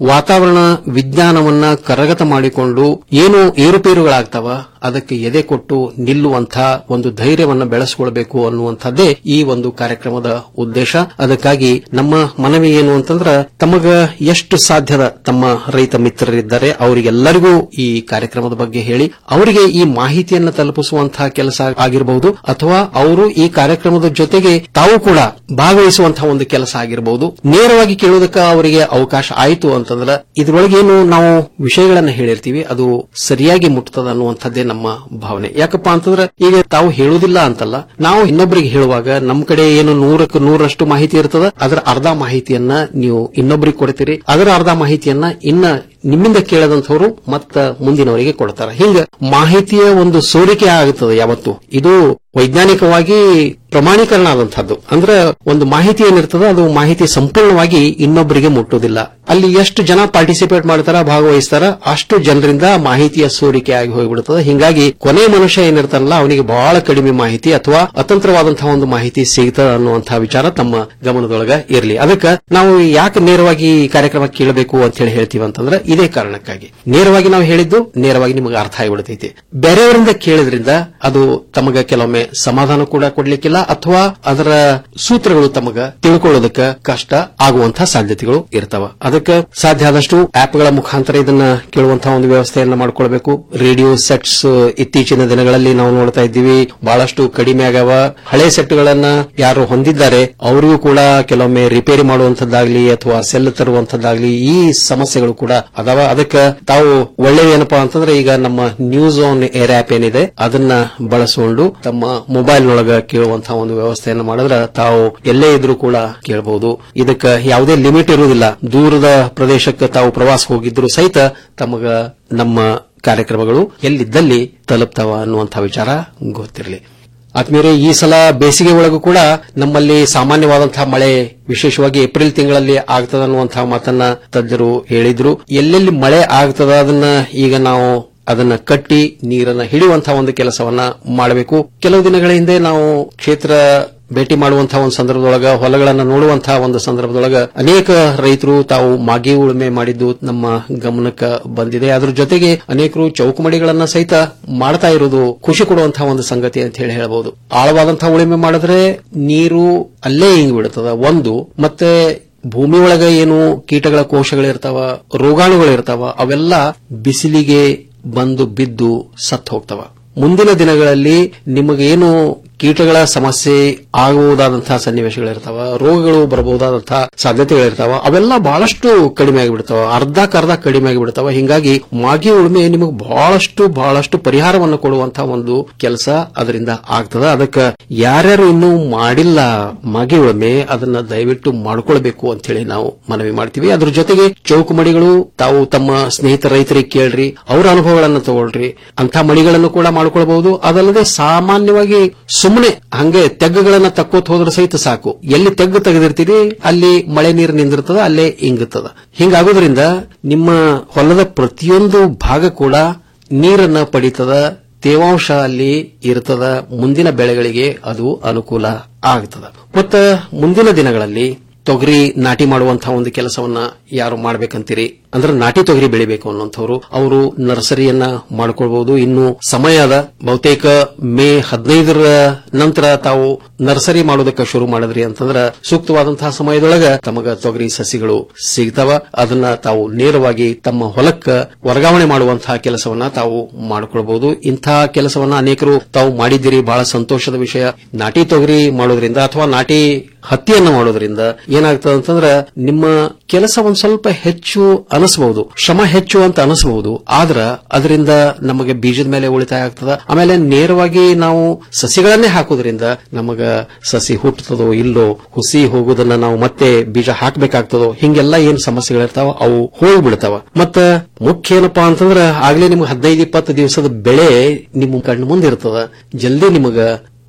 ವಾತಾವರಣ ವಿಜ್ಞಾನವನ್ನ ಕರಗತ ಮಾಡಿಕೊಂಡು ಏನು ಏರುಪೇರುಗಳಾಗ್ತಾವ ಅದಕ್ಕೆ ಎದೆ ಕೊಟ್ಟು ನಿಲ್ಲುವಂತ ಒಂದು ಧೈರ್ಯವನ್ನ ಬೆಳೆಸಿಕೊಳ್ಬೇಕು ಅನ್ನುವಂಥದ್ದೇ ಈ ಒಂದು ಕಾರ್ಯಕ್ರಮದ ಉದ್ದೇಶ ಅದಕ್ಕಾಗಿ ನಮ್ಮ ಮನವಿ ಏನು ಅಂತಂದ್ರ ತಮಗ ಎಷ್ಟು ಸಾಧ್ಯದ ತಮ್ಮ ರೈತ ಮಿತ್ರರಿದ್ದಾರೆ ಅವರಿಗೆಲ್ಲರಿಗೂ ಈ ಕಾರ್ಯಕ್ರಮದ ಬಗ್ಗೆ ಹೇಳಿ ಅವರಿಗೆ ಈ ಮಾಹಿತಿಯನ್ನ ತಲುಪಿಸುವಂತಹ ಕೆಲಸ ಆಗಿರಬಹುದು ಅಥವಾ ಅವರು ಈ ಕಾರ್ಯಕ್ರಮದ ಜೊತೆಗೆ ತಾವು ಕೂಡ ಭಾಗವಹಿಸುವಂತಹ ಒಂದು ಕೆಲಸ ಆಗಿರಬಹುದು ನೇರವಾಗಿ ಕೇಳೋದಕ್ಕೆ ಅವರಿಗೆ ಅವಕಾಶ ಆಯಿತು ಅಂತಂದ್ರೆ ಇದ್ರೊಳಗೆ ಏನು ನಾವು ವಿಷಯಗಳನ್ನ ಹೇಳಿರ್ತೀವಿ ಅದು ಸರಿಯಾಗಿ ಮುಟ್ತದ ಅನ್ನುವಂಥದ್ದೇ ನಮ್ಮ ಭಾವನೆ ಯಾಕಪ್ಪ ಅಂತಂದ್ರೆ ಈಗ ತಾವು ಹೇಳುವುದಿಲ್ಲ ಅಂತಲ್ಲ ನಾವು ಇನ್ನೊಬ್ಬರಿಗೆ ಹೇಳುವಾಗ ನಮ್ಮ ಕಡೆ ಏನು ನೂರಕ್ಕೆ ನೂರಷ್ಟು ಮಾಹಿತಿ ಇರ್ತದ ಅದರ ಅರ್ಧ ಮಾಹಿತಿಯನ್ನ ನೀವು ಇನ್ನೊಬ್ಬರಿಗೆ ಕೊಡ್ತೀರಿ ಅದರ ಅರ್ಧ ಮಾಹಿತಿಯನ್ನ ಇನ್ನ ನಿಮ್ಮಿಂದ ಕೇಳದಂಥವ್ರು ಮತ್ತ ಮುಂದಿನವರಿಗೆ ಕೊಡ್ತಾರೆ ಹಿಂಗ ಮಾಹಿತಿಯ ಒಂದು ಸೋರಿಕೆ ಆಗುತ್ತದೆ ಯಾವತ್ತು ಇದು ವೈಜ್ಞಾನಿಕವಾಗಿ ಪ್ರಮಾಣೀಕರಣ ಆದಂತಹದ್ದು ಅಂದ್ರೆ ಒಂದು ಮಾಹಿತಿ ಏನಿರ್ತದ ಅದು ಮಾಹಿತಿ ಸಂಪೂರ್ಣವಾಗಿ ಇನ್ನೊಬ್ಬರಿಗೆ ಮುಟ್ಟುವುದಿಲ್ಲ ಅಲ್ಲಿ ಎಷ್ಟು ಜನ ಪಾರ್ಟಿಸಿಪೇಟ್ ಮಾಡ್ತಾರ ಭಾಗವಹಿಸ್ತಾರ ಅಷ್ಟು ಜನರಿಂದ ಮಾಹಿತಿಯ ಸೋರಿಕೆ ಆಗಿ ಹೋಗ್ಬಿಡುತ್ತದೆ ಹಿಂಗಾಗಿ ಕೊನೆ ಮನುಷ್ಯ ಏನಿರ್ತಾನಲ್ಲ ಅವನಿಗೆ ಬಹಳ ಕಡಿಮೆ ಮಾಹಿತಿ ಅಥವಾ ಅತಂತ್ರವಾದಂತಹ ಒಂದು ಮಾಹಿತಿ ಸಿಗ್ತದ ಅನ್ನುವಂತಹ ವಿಚಾರ ತಮ್ಮ ಗಮನದೊಳಗ ಇರಲಿ ಅದಕ್ಕೆ ನಾವು ಯಾಕೆ ನೇರವಾಗಿ ಈ ಕಾರ್ಯಕ್ರಮ ಕೇಳಬೇಕು ಅಂತ ಹೇಳಿ ಹೇಳ್ತೀವಿ ಅಂತಂದ್ರೆ ಇದೇ ಕಾರಣಕ್ಕಾಗಿ ನೇರವಾಗಿ ನಾವು ಹೇಳಿದ್ದು ನೇರವಾಗಿ ನಿಮಗೆ ಅರ್ಥ ಆಗಿಬಿಡ್ತೈತಿ ಬೇರೆಯವರಿಂದ ಕೇಳಿದ್ರಿಂದ ಅದು ತಮಗ ಕೆಲವೊಮ್ಮೆ ಸಮಾಧಾನ ಕೂಡ ಕೊಡ್ಲಿಕ್ಕಿಲ್ಲ ಅಥವಾ ಅದರ ಸೂತ್ರಗಳು ತಮಗ ತಿಳ್ಕೊಳ್ಳೋದಕ್ಕೆ ಕಷ್ಟ ಆಗುವಂತಹ ಸಾಧ್ಯತೆಗಳು ಇರ್ತಾವ ಅದಕ್ಕೆ ಸಾಧ್ಯ ಆದಷ್ಟು ಆಪ್ಗಳ ಮುಖಾಂತರ ಇದನ್ನ ಕೇಳುವಂತಹ ಒಂದು ವ್ಯವಸ್ಥೆಯನ್ನ ಮಾಡ್ಕೊಳ್ಬೇಕು ರೇಡಿಯೋ ಸೆಟ್ಸ್ ಇತ್ತೀಚಿನ ದಿನಗಳಲ್ಲಿ ನಾವು ನೋಡ್ತಾ ಇದ್ದೀವಿ ಬಹಳಷ್ಟು ಕಡಿಮೆ ಆಗ್ಯಾವ ಹಳೆ ಸೆಟ್ಗಳನ್ನ ಯಾರು ಹೊಂದಿದ್ದಾರೆ ಅವರಿಗೂ ಕೂಡ ಕೆಲವೊಮ್ಮೆ ರಿಪೇರಿ ಮಾಡುವಂತದ್ದಾಗ್ಲಿ ಅಥವಾ ಸೆಲ್ ತರುವಂತದ್ದಾಗ್ಲಿ ಈ ಸಮಸ್ಯೆಗಳು ಕೂಡ ಅದಾವ ಅದಕ್ಕೆ ತಾವು ಒಳ್ಳೆಯದೇನಪ್ಪಾ ಅಂತಂದ್ರೆ ಈಗ ನಮ್ಮ ನ್ಯೂಸ್ ಆನ್ ಏರ್ ಆಪ್ ಏನಿದೆ ಅದನ್ನ ಬಳಸಿಕೊಂಡು ತಮ್ಮ ಮೊಬೈಲ್ ನೊಳಗ ಕೇಳುವಂತಹ ಒಂದು ವ್ಯವಸ್ಥೆಯನ್ನು ಮಾಡಿದ್ರೆ ತಾವು ಎಲ್ಲೇ ಇದ್ರೂ ಕೂಡ ಕೇಳಬಹುದು ಇದಕ್ಕೆ ಯಾವುದೇ ಲಿಮಿಟ್ ಇರುವುದಿಲ್ಲ ದೂರದ ಪ್ರದೇಶಕ್ಕೆ ತಾವು ಪ್ರವಾಸ ಹೋಗಿದ್ರು ಸಹಿತ ತಮಗ ನಮ್ಮ ಕಾರ್ಯಕ್ರಮಗಳು ಎಲ್ಲಿದ್ದಲ್ಲಿ ತಲುಪ್ತಾವ ಅನ್ನುವಂತಹ ವಿಚಾರ ಗೊತ್ತಿರಲಿ ಆತ್ಮೀಯರೇ ಈ ಸಲ ಬೇಸಿಗೆ ಒಳಗೂ ಕೂಡ ನಮ್ಮಲ್ಲಿ ಸಾಮಾನ್ಯವಾದಂತಹ ಮಳೆ ವಿಶೇಷವಾಗಿ ಏಪ್ರಿಲ್ ತಿಂಗಳಲ್ಲಿ ಆಗ್ತದ ಅನ್ನುವಂತಹ ಮಾತನ್ನ ತಜ್ಞರು ಹೇಳಿದ್ರು ಎಲ್ಲೆಲ್ಲಿ ಮಳೆ ಆಗ್ತದ ಅದನ್ನ ಈಗ ನಾವು ಅದನ್ನ ಕಟ್ಟಿ ನೀರನ್ನ ಹಿಡಿಯುವಂತಹ ಒಂದು ಕೆಲಸವನ್ನ ಮಾಡಬೇಕು ಕೆಲವು ದಿನಗಳ ಹಿಂದೆ ನಾವು ಕ್ಷೇತ್ರ ಭೇಟಿ ಮಾಡುವಂತಹ ಒಂದು ಸಂದರ್ಭದೊಳಗ ಹೊಲಗಳನ್ನ ನೋಡುವಂತಹ ಒಂದು ಸಂದರ್ಭದೊಳಗ ಅನೇಕ ರೈತರು ತಾವು ಮಾಗಿ ಉಳುಮೆ ಮಾಡಿದ್ದು ನಮ್ಮ ಗಮನಕ್ಕೆ ಬಂದಿದೆ ಅದ್ರ ಜೊತೆಗೆ ಅನೇಕರು ಚೌಕಮಡಿಗಳನ್ನ ಸಹಿತ ಮಾಡ್ತಾ ಇರೋದು ಖುಷಿ ಕೊಡುವಂತಹ ಒಂದು ಸಂಗತಿ ಅಂತ ಹೇಳಿ ಹೇಳಬಹುದು ಆಳವಾದಂತಹ ಉಳುಮೆ ಮಾಡಿದ್ರೆ ನೀರು ಅಲ್ಲೇ ಹಿಂಗ್ ಬಿಡುತ್ತದ ಒಂದು ಮತ್ತೆ ಭೂಮಿ ಒಳಗ ಏನು ಕೀಟಗಳ ಕೋಶಗಳಿರ್ತಾವ ರೋಗಾಣುಗಳಿರ್ತಾವ ಅವೆಲ್ಲ ಬಿಸಿಲಿಗೆ ಬಂದು ಬಿದ್ದು ಸತ್ತು ಹೋಗ್ತವ ಮುಂದಿನ ದಿನಗಳಲ್ಲಿ ನಿಮಗೇನು ಕೀಟಗಳ ಸಮಸ್ಯೆ ಆಗುವುದಾದಂತಹ ಸನ್ನಿವೇಶಗಳಿರ್ತಾವ ರೋಗಗಳು ಬರಬಹುದಾದಂತಹ ಸಾಧ್ಯತೆಗಳಿರ್ತಾವ ಅವೆಲ್ಲ ಬಹಳಷ್ಟು ಕಡಿಮೆ ಆಗಿಬಿಡ್ತಾವ ಅರ್ಧಕ್ಕರ್ಧ ಕಡಿಮೆ ಆಗಿಬಿಡ್ತಾವ ಹಿಂಗಾಗಿ ಮಾಗಿ ಉಳುಮೆ ನಿಮಗೆ ಬಹಳಷ್ಟು ಬಹಳಷ್ಟು ಪರಿಹಾರವನ್ನು ಕೊಡುವಂತಹ ಒಂದು ಕೆಲಸ ಅದರಿಂದ ಆಗ್ತದ ಅದಕ್ಕೆ ಯಾರ್ಯಾರು ಇನ್ನೂ ಮಾಡಿಲ್ಲ ಮಾಗಿ ಉಳುಮೆ ಅದನ್ನ ದಯವಿಟ್ಟು ಮಾಡ್ಕೊಳ್ಬೇಕು ಅಂತ ಹೇಳಿ ನಾವು ಮನವಿ ಮಾಡ್ತೀವಿ ಅದ್ರ ಜೊತೆಗೆ ಚೌಕಮಡಿಗಳು ತಾವು ತಮ್ಮ ಸ್ನೇಹಿತ ರೈತರಿಗೆ ಕೇಳ್ರಿ ಅವರ ಅನುಭವಗಳನ್ನು ತಗೊಳ್ರಿ ಅಂತ ಮಡಿಗಳನ್ನು ಕೂಡ ಮಾಡ್ಕೊಳ್ಬಹುದು ಅದಲ್ಲದೆ ಸಾಮಾನ್ಯವಾಗಿ ಸುಮ್ಮನೆ ಹಂಗೆ ತೆಗ್ಗುಗಳನ್ನ ತಕ್ಕೋತ್ ಹೋದ್ರೆ ಸಹಿತ ಸಾಕು ಎಲ್ಲಿ ತೆಗ್ಗು ತೆಗೆದಿರ್ತೀರಿ ಅಲ್ಲಿ ಮಳೆ ನೀರು ನಿಂದಿರ್ತದ ಅಲ್ಲೇ ಇಂಗುತ್ತದ ಹಿಂಗಾಗೋದ್ರಿಂದ ನಿಮ್ಮ ಹೊಲದ ಪ್ರತಿಯೊಂದು ಭಾಗ ಕೂಡ ನೀರನ್ನ ಪಡಿತದ ತೇವಾಂಶ ಅಲ್ಲಿ ಇರ್ತದ ಮುಂದಿನ ಬೆಳೆಗಳಿಗೆ ಅದು ಅನುಕೂಲ ಆಗ್ತದ ಮತ್ತ ಮುಂದಿನ ದಿನಗಳಲ್ಲಿ ತೊಗರಿ ನಾಟಿ ಮಾಡುವಂತಹ ಒಂದು ಕೆಲಸವನ್ನ ಯಾರು ಮಾಡ್ಬೇಕಂತೀರಿ ಅಂದ್ರೆ ನಾಟಿ ತೊಗರಿ ಬೆಳಿಬೇಕು ಅನ್ನೋಂಥವ್ರು ಅವರು ನರ್ಸರಿಯನ್ನ ಮಾಡ್ಕೊಳ್ಬಹುದು ಇನ್ನು ಸಮಯ ಅದ ಬಹುತೇಕ ಮೇ ಹದಿನೈದರ ನಂತರ ತಾವು ನರ್ಸರಿ ಮಾಡೋದಕ್ಕೆ ಶುರು ಮಾಡಿದ್ರಿ ಅಂತಂದ್ರ ಸೂಕ್ತವಾದಂತಹ ಸಮಯದೊಳಗ ತಮಗ ತೊಗರಿ ಸಸಿಗಳು ಸಿಗ್ತಾವ ಅದನ್ನ ತಾವು ನೇರವಾಗಿ ತಮ್ಮ ಹೊಲಕ್ಕ ವರ್ಗಾವಣೆ ಮಾಡುವಂತಹ ಕೆಲಸವನ್ನ ತಾವು ಮಾಡಿಕೊಳ್ಬಹುದು ಇಂತಹ ಕೆಲಸವನ್ನ ಅನೇಕರು ತಾವು ಮಾಡಿದ್ದೀರಿ ಬಹಳ ಸಂತೋಷದ ವಿಷಯ ನಾಟಿ ತೊಗರಿ ಮಾಡೋದ್ರಿಂದ ಅಥವಾ ನಾಟಿ ಹತ್ತಿಯನ್ನ ಮಾಡೋದ್ರಿಂದ ಏನಾಗ್ತದೆ ಅಂತಂದ್ರ ನಿಮ್ಮ ಕೆಲಸ ಒಂದ್ ಸ್ವಲ್ಪ ಹೆಚ್ಚು ಅನಿಸಬಹುದು ಶ್ರಮ ಹೆಚ್ಚು ಅಂತ ಅನಿಸಬಹುದು ಆದ್ರ ಅದರಿಂದ ನಮಗೆ ಬೀಜದ ಮೇಲೆ ಉಳಿತಾಯ ಆಗ್ತದ ಆಮೇಲೆ ನೇರವಾಗಿ ನಾವು ಸಸಿಗಳನ್ನೇ ಹಾಕೋದ್ರಿಂದ ನಮಗ ಸಸಿ ಹುಟ್ಟುತ್ತದೋ ಇಲ್ಲೋ ಹುಸಿ ಹೋಗೋದನ್ನ ನಾವು ಮತ್ತೆ ಬೀಜ ಹಾಕಬೇಕಾಗ್ತದೋ ಹಿಂಗೆಲ್ಲ ಏನ್ ಸಮಸ್ಯೆಗಳಿರ್ತಾವ ಅವು ಹೋಗ್ಬಿಡ್ತಾವ ಮತ್ತ ಮುಖ್ಯ ಏನಪ್ಪಾ ಅಂತಂದ್ರ ಆಗ್ಲೇ ನಿಮ್ಗೆ ಹದಿನೈದು ಇಪ್ಪತ್ತು ದಿವಸದ ಬೆಳೆ ನಿಮ್ಮ ಕಣ್ಣು ಮುಂದೆ ಇರ್ತದ ಜಲ್ದಿ ನಿಮಗ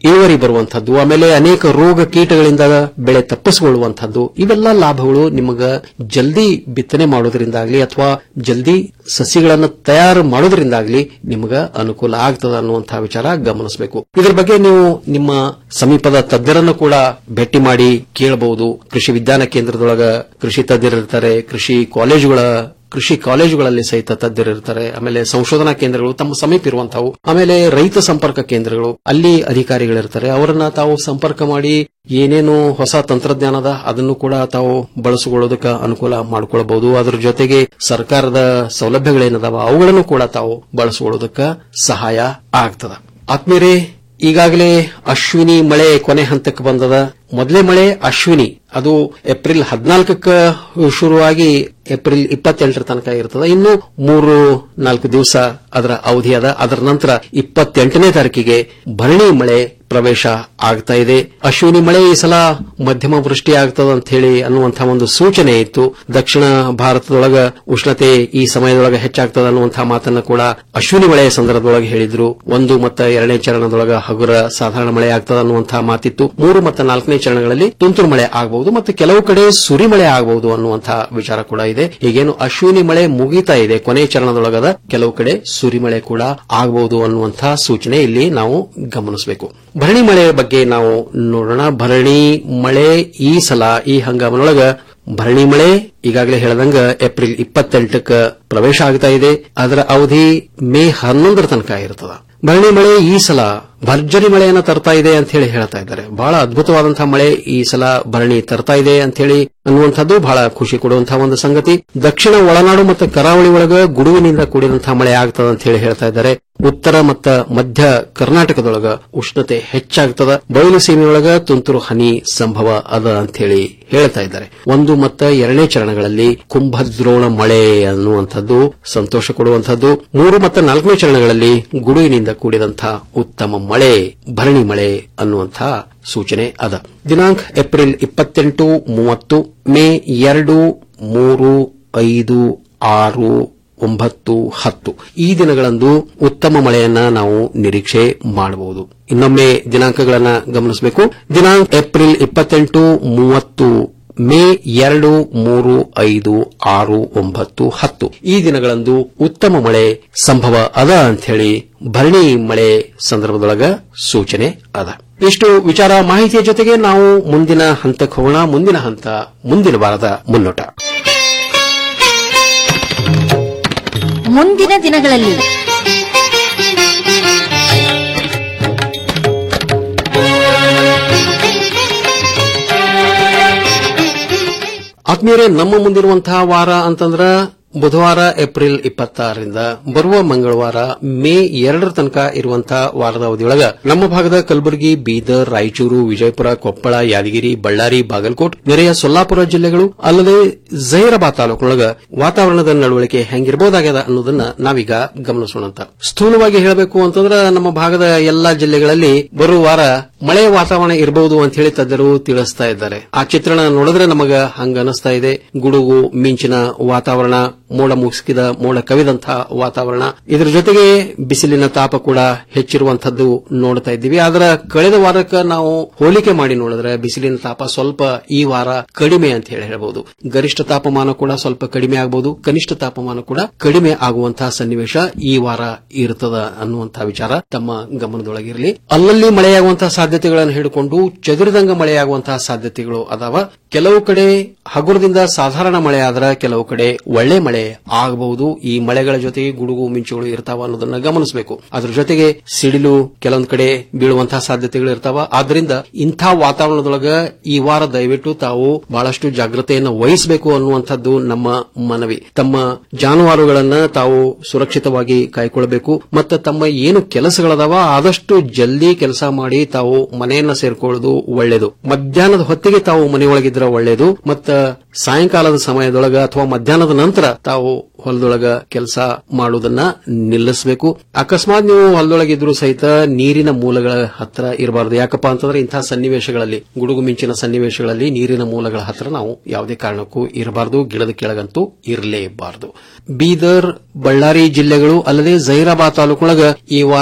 ಇಳುವರಿ ಬರುವಂತಹದ್ದು ಆಮೇಲೆ ಅನೇಕ ರೋಗ ಕೀಟಗಳಿಂದ ಬೆಳೆ ತಪ್ಪಿಸಿಕೊಳ್ಳುವಂತಹದ್ದು ಇವೆಲ್ಲ ಲಾಭಗಳು ನಿಮಗ ಜಲ್ದಿ ಬಿತ್ತನೆ ಮಾಡೋದ್ರಿಂದಾಗ್ಲಿ ಅಥವಾ ಜಲ್ದಿ ಸಸಿಗಳನ್ನು ತಯಾರು ಮಾಡೋದ್ರಿಂದಾಗ್ಲಿ ನಿಮಗ ಅನುಕೂಲ ಆಗ್ತದ ಅನ್ನುವಂತಹ ವಿಚಾರ ಗಮನಿಸಬೇಕು ಇದರ ಬಗ್ಗೆ ನೀವು ನಿಮ್ಮ ಸಮೀಪದ ತಜ್ಞರನ್ನು ಕೂಡ ಭೇಟಿ ಮಾಡಿ ಕೇಳಬಹುದು ಕೃಷಿ ವಿಜ್ಞಾನ ಕೇಂದ್ರದೊಳಗ ಕೃಷಿ ತಜ್ಞರಿರ್ತಾರೆ ಕೃಷಿ ಕಾಲೇಜುಗಳ ಕೃಷಿ ಕಾಲೇಜುಗಳಲ್ಲಿ ಸಹಿತ ತಜ್ಞರಿರ್ತಾರೆ ಆಮೇಲೆ ಸಂಶೋಧನಾ ಕೇಂದ್ರಗಳು ತಮ್ಮ ಸಮೀಪ ಇರುವಂತವು ಆಮೇಲೆ ರೈತ ಸಂಪರ್ಕ ಕೇಂದ್ರಗಳು ಅಲ್ಲಿ ಅಧಿಕಾರಿಗಳಿರ್ತಾರೆ ಅವರನ್ನ ತಾವು ಸಂಪರ್ಕ ಮಾಡಿ ಏನೇನು ಹೊಸ ತಂತ್ರಜ್ಞಾನದ ಅದನ್ನು ಕೂಡ ತಾವು ಬಳಸಿಕೊಳ್ಳೋದಕ್ಕೆ ಅನುಕೂಲ ಮಾಡಿಕೊಳ್ಳಬಹುದು ಅದರ ಜೊತೆಗೆ ಸರ್ಕಾರದ ಸೌಲಭ್ಯಗಳೇನದಾವ ಅವುಗಳನ್ನು ಕೂಡ ತಾವು ಬಳಸಿಕೊಳ್ಳೋದಕ್ಕೆ ಸಹಾಯ ಆಗ್ತದ ಆತ್ಮೀಯರೇ ಈಗಾಗಲೇ ಅಶ್ವಿನಿ ಮಳೆ ಕೊನೆ ಹಂತಕ್ಕೆ ಬಂದದ ಮೊದಲೇ ಮಳೆ ಅಶ್ವಿನಿ ಅದು ಏಪ್ರಿಲ್ ಹದಿನಾಲ್ಕಕ್ಕೆ ಶುರುವಾಗಿ ಏಪ್ರಿಲ್ ಇಪ್ಪತ್ತೆಂಟರ ತನಕ ಇರ್ತದೆ ಇನ್ನು ಮೂರು ನಾಲ್ಕು ದಿವಸ ಅದರ ಅವಧಿ ಅದ ಅದರ ನಂತರ ಇಪ್ಪತ್ತೆಂಟನೇ ತಾರೀಕಿಗೆ ಭರಣಿ ಮಳೆ ಪ್ರವೇಶ ಆಗ್ತಾ ಇದೆ ಅಶ್ವಿನಿ ಮಳೆ ಈ ಸಲ ಮಧ್ಯಮ ವೃಷ್ಟಿ ಆಗ್ತದ ಅಂತ ಹೇಳಿ ಅನ್ನುವಂತಹ ಒಂದು ಸೂಚನೆ ಇತ್ತು ದಕ್ಷಿಣ ಭಾರತದೊಳಗ ಉಷ್ಣತೆ ಈ ಸಮಯದೊಳಗೆ ಹೆಚ್ಚಾಗ್ತದ ಅನ್ನುವಂತಹ ಮಾತನ್ನ ಕೂಡ ಅಶ್ವಿನಿ ಮಳೆಯ ಸಂದರ್ಭದೊಳಗೆ ಹೇಳಿದ್ರು ಒಂದು ಮತ್ತು ಎರಡನೇ ಚರಣದೊಳಗ ಹಗುರ ಸಾಧಾರಣ ಮಳೆ ಆಗ್ತದ ಅನ್ನುವಂತಹ ಮಾತಿತ್ತು ಮೂರು ಮತ್ತು ನಾಲ್ಕನೇ ಚರಣಗಳಲ್ಲಿ ತುಂತುರು ಮಳೆ ಆಗಬಹುದು ಮತ್ತು ಕೆಲವು ಕಡೆ ಸುರಿಮಳೆ ಆಗಬಹುದು ಅನ್ನುವಂತಹ ವಿಚಾರ ಕೂಡ ಇದೆ ಈಗೇನು ಅಶ್ವಿನಿ ಮಳೆ ಮುಗಿತಾ ಇದೆ ಕೊನೆ ಚರಣದೊಳಗದ ಕೆಲವು ಕಡೆ ಸುರಿಮಳೆ ಕೂಡ ಆಗಬಹುದು ಅನ್ನುವಂತಹ ಸೂಚನೆ ಇಲ್ಲಿ ನಾವು ಗಮನಿಸಬೇಕು ಭರಣಿ ಮಳೆ ಬಗ್ಗೆ ನಾವು ನೋಡೋಣ ಭರಣಿ ಮಳೆ ಈ ಸಲ ಈ ಹಂಗಾಮಿನೊಳಗ ಭರಣಿ ಮಳೆ ಈಗಾಗಲೇ ಹೇಳದಂಗ ಏಪ್ರಿಲ್ ಇಪ್ಪತ್ತೆಂಟಕ್ಕೆ ಪ್ರವೇಶ ಆಗ್ತಾ ಇದೆ ಅದರ ಅವಧಿ ಮೇ ಹನ್ನೊಂದರ ತನಕ ಇರ್ತದ ಭರಣಿ ಮಳೆ ಈ ಸಲ ಭರ್ಜರಿ ಮಳೆಯನ್ನ ತರ್ತಾ ಇದೆ ಅಂತ ಹೇಳಿ ಹೇಳ್ತಾ ಇದ್ದಾರೆ ಬಹಳ ಅದ್ಭುತವಾದಂತಹ ಮಳೆ ಈ ಸಲ ಭರಣಿ ತರ್ತಾ ಇದೆ ಅಂತ ಹೇಳಿ ಅನ್ನುವಂಥದ್ದು ಬಹಳ ಖುಷಿ ಕೊಡುವಂತಹ ಒಂದು ಸಂಗತಿ ದಕ್ಷಿಣ ಒಳನಾಡು ಮತ್ತು ಕರಾವಳಿ ಒಳಗ ಗುಡುವಿನಿಂದ ಕೂಡಿದಂತಹ ಮಳೆ ಆಗ್ತದ ಅಂತ ಹೇಳಿ ಹೇಳ್ತಾ ಇದ್ದಾರೆ ಉತ್ತರ ಮತ್ತು ಮಧ್ಯ ಕರ್ನಾಟಕದೊಳಗ ಉಷ್ಣತೆ ಹೆಚ್ಚಾಗ್ತದ ಬಯಲು ಸೀಮೆಯೊಳಗ ತುಂತುರು ಹನಿ ಸಂಭವ ಅದ ಅಂತ ಹೇಳಿ ಹೇಳ್ತಾ ಇದ್ದಾರೆ ಒಂದು ಮತ್ತು ಎರಡನೇ ಚರಣಗಳಲ್ಲಿ ಕುಂಭದ್ರೋಣ ಮಳೆ ಅನ್ನುವಂಥದ್ದು ಸಂತೋಷ ಕೊಡುವಂಥದ್ದು ಮೂರು ಮತ್ತು ನಾಲ್ಕನೇ ಚರಣಗಳಲ್ಲಿ ಗುಡುವಿನಿಂದ ಕೂಡಿದಂತಹ ಉತ್ತಮ ಮಳೆ ಭರಣಿ ಮಳೆ ಅನ್ನುವಂತಹ ಸೂಚನೆ ಅದ ದಿನಾಂಕ ಏಪ್ರಿಲ್ ಇಪ್ಪತ್ತೆಂಟು ಮೂವತ್ತು ಮೇ ಎರಡು ಮೂರು ಐದು ಆರು ಒಂಬತ್ತು ಹತ್ತು ಈ ದಿನಗಳಂದು ಉತ್ತಮ ಮಳೆಯನ್ನ ನಾವು ನಿರೀಕ್ಷೆ ಮಾಡಬಹುದು ಇನ್ನೊಮ್ಮೆ ದಿನಾಂಕಗಳನ್ನ ಗಮನಿಸಬೇಕು ದಿನಾಂಕ ಏಪ್ರಿಲ್ ಇಪ್ಪತ್ತೆಂಟು ಮೂವತ್ತು ಮೇ ಎರಡು ಮೂರು ಐದು ಆರು ಒಂಬತ್ತು ಹತ್ತು ಈ ದಿನಗಳಂದು ಉತ್ತಮ ಮಳೆ ಸಂಭವ ಅದ ಅಂತ ಹೇಳಿ ಭರಣಿ ಮಳೆ ಸಂದರ್ಭದೊಳಗ ಸೂಚನೆ ಅದ ಇಷ್ಟು ವಿಚಾರ ಮಾಹಿತಿಯ ಜೊತೆಗೆ ನಾವು ಮುಂದಿನ ಹಂತಕ್ಕೆ ಹೋಗೋಣ ಮುಂದಿನ ಹಂತ ಮುಂದಿನ ವಾರದ ಮುನ್ನೋಟ ಮುಂದಿನ ದಿನಗಳಲ್ಲಿ ಆತ್ಮೀಯರೇ ನಮ್ಮ ಮುಂದಿರುವಂತಹ ವಾರ ಅಂತಂದ್ರ ಬುಧವಾರ ಏಪ್ರಿಲ್ ಇಪ್ಪತ್ತಾರರಿಂದ ಬರುವ ಮಂಗಳವಾರ ಮೇ ಎರಡರ ತನಕ ಇರುವಂತಹ ವಾರದ ಅವಧಿಯೊಳಗ ನಮ್ಮ ಭಾಗದ ಕಲಬುರಗಿ ಬೀದರ್ ರಾಯಚೂರು ವಿಜಯಪುರ ಕೊಪ್ಪಳ ಯಾದಗಿರಿ ಬಳ್ಳಾರಿ ಬಾಗಲಕೋಟ್ ನೆರೆಯ ಸೊಲ್ಲಾಪುರ ಜಿಲ್ಲೆಗಳು ಅಲ್ಲದೆ ಜಹೀರಾಬಾದ್ ತಾಲೂಕಿನೊಳಗ ವಾತಾವರಣದ ನಡವಳಿಕೆ ಹೆಂಗಿರಬಹುದಾಗ್ಯದ ಅನ್ನೋದನ್ನ ನಾವೀಗ ಗಮನಿಸೋಣಂತ ಸ್ಥೂಲವಾಗಿ ಹೇಳಬೇಕು ಅಂತಂದ್ರ ನಮ್ಮ ಭಾಗದ ಎಲ್ಲಾ ಜಿಲ್ಲೆಗಳಲ್ಲಿ ಬರುವ ವಾರ ಮಳೆಯ ವಾತಾವರಣ ಇರಬಹುದು ಅಂತ ಹೇಳಿ ತಜ್ಞರು ತಿಳಿಸ್ತಾ ಇದ್ದಾರೆ ಆ ಚಿತ್ರಣ ನೋಡಿದ್ರೆ ನಮಗ ಹಂಗ ಅನಿಸ್ತಾ ಇದೆ ಗುಡುಗು ಮಿಂಚಿನ ವಾತಾವರಣ ಮೋಡ ಮುಗಿಸಿದ ಮೋಡ ಕವಿದಂತಹ ವಾತಾವರಣ ಇದರ ಜೊತೆಗೆ ಬಿಸಿಲಿನ ತಾಪ ಕೂಡ ಹೆಚ್ಚಿರುವಂತದ್ದು ನೋಡ್ತಾ ಇದ್ದೀವಿ ಆದ್ರೆ ಕಳೆದ ವಾರಕ್ಕೆ ನಾವು ಹೋಲಿಕೆ ಮಾಡಿ ನೋಡಿದ್ರೆ ಬಿಸಿಲಿನ ತಾಪ ಸ್ವಲ್ಪ ಈ ವಾರ ಕಡಿಮೆ ಅಂತ ಹೇಳಿ ಹೇಳಬಹುದು ಗರಿಷ್ಠ ತಾಪಮಾನ ಕೂಡ ಸ್ವಲ್ಪ ಕಡಿಮೆ ಆಗಬಹುದು ಕನಿಷ್ಠ ತಾಪಮಾನ ಕೂಡ ಕಡಿಮೆ ಆಗುವಂತಹ ಸನ್ನಿವೇಶ ಈ ವಾರ ಇರ್ತದ ಅನ್ನುವಂತಹ ವಿಚಾರ ತಮ್ಮ ಗಮನದೊಳಗಿರಲಿ ಅಲ್ಲಲ್ಲಿ ಮಳೆಯಾಗುವಂತಹ ಸಾಧ್ಯತೆಗಳನ್ನು ಹಿಡಿಕೊಂಡು ಚದುರಿದಂಗ ಮಳೆಯಾಗುವಂತಹ ಸಾಧ್ಯತೆಗಳು ಅದಾವ ಕೆಲವು ಕಡೆ ಹಗುರದಿಂದ ಸಾಧಾರಣ ಮಳೆ ಆದ್ರೆ ಕೆಲವು ಕಡೆ ಒಳ್ಳೆ ಮಳೆ ಆಗಬಹುದು ಈ ಮಳೆಗಳ ಜೊತೆಗೆ ಗುಡುಗು ಮಿಂಚುಗಳು ಇರ್ತಾವ ಅನ್ನೋದನ್ನ ಗಮನಿಸಬೇಕು ಅದ್ರ ಜೊತೆಗೆ ಸಿಡಿಲು ಕೆಲವೊಂದ್ ಕಡೆ ಬೀಳುವಂತಹ ಸಾಧ್ಯತೆಗಳು ಇರ್ತಾವ ಆದ್ರಿಂದ ಇಂಥ ವಾತಾವರಣದೊಳಗ ಈ ವಾರ ದಯವಿಟ್ಟು ತಾವು ಬಹಳಷ್ಟು ಜಾಗ್ರತೆಯನ್ನು ವಹಿಸಬೇಕು ಅನ್ನುವಂಥದ್ದು ನಮ್ಮ ಮನವಿ ತಮ್ಮ ಜಾನುವಾರುಗಳನ್ನ ತಾವು ಸುರಕ್ಷಿತವಾಗಿ ಕಾಯ್ಕೊಳ್ಬೇಕು ಮತ್ತು ತಮ್ಮ ಏನು ಕೆಲಸಗಳದಾವ ಆದಷ್ಟು ಜಲ್ದಿ ಕೆಲಸ ಮಾಡಿ ತಾವು ಮನೆಯನ್ನ ಸೇರ್ಕೊಳ್ಳೋದು ಒಳ್ಳೆಯದು ಮಧ್ಯಾಹ್ನದ ಹೊತ್ತಿಗೆ ತಾವು ಮನೆಯೊಳಗಿದ್ರೆ ಒಳ್ಳೆಯದು ಮತ್ತ ಸಾಯಂಕಾಲದ ಸಮಯದೊಳಗ ಅಥವಾ ಮಧ್ಯಾಹ್ನದ ನಂತರ ತಾವು ಹೊಲದೊಳಗ ಕೆಲಸ ಮಾಡುವುದನ್ನ ನಿಲ್ಲಿಸಬೇಕು ಅಕಸ್ಮಾತ್ ನೀವು ಹೊಲದೊಳಗಿದ್ರು ಸಹಿತ ನೀರಿನ ಮೂಲಗಳ ಹತ್ರ ಇರಬಾರದು ಯಾಕಪ್ಪ ಅಂತಂದ್ರೆ ಇಂತಹ ಸನ್ನಿವೇಶಗಳಲ್ಲಿ ಗುಡುಗು ಮಿಂಚಿನ ಸನ್ನಿವೇಶಗಳಲ್ಲಿ ನೀರಿನ ಮೂಲಗಳ ಹತ್ರ ನಾವು ಯಾವುದೇ ಕಾರಣಕ್ಕೂ ಇರಬಾರದು ಗಿಡದ ಕೆಳಗಂತೂ ಇರಲೇಬಾರದು ಬೀದರ್ ಬಳ್ಳಾರಿ ಜಿಲ್ಲೆಗಳು ಅಲ್ಲದೆ ಜೈರಾಬಾದ್ ತಾಲೂಕೊಳಗ ಈ ವಾರ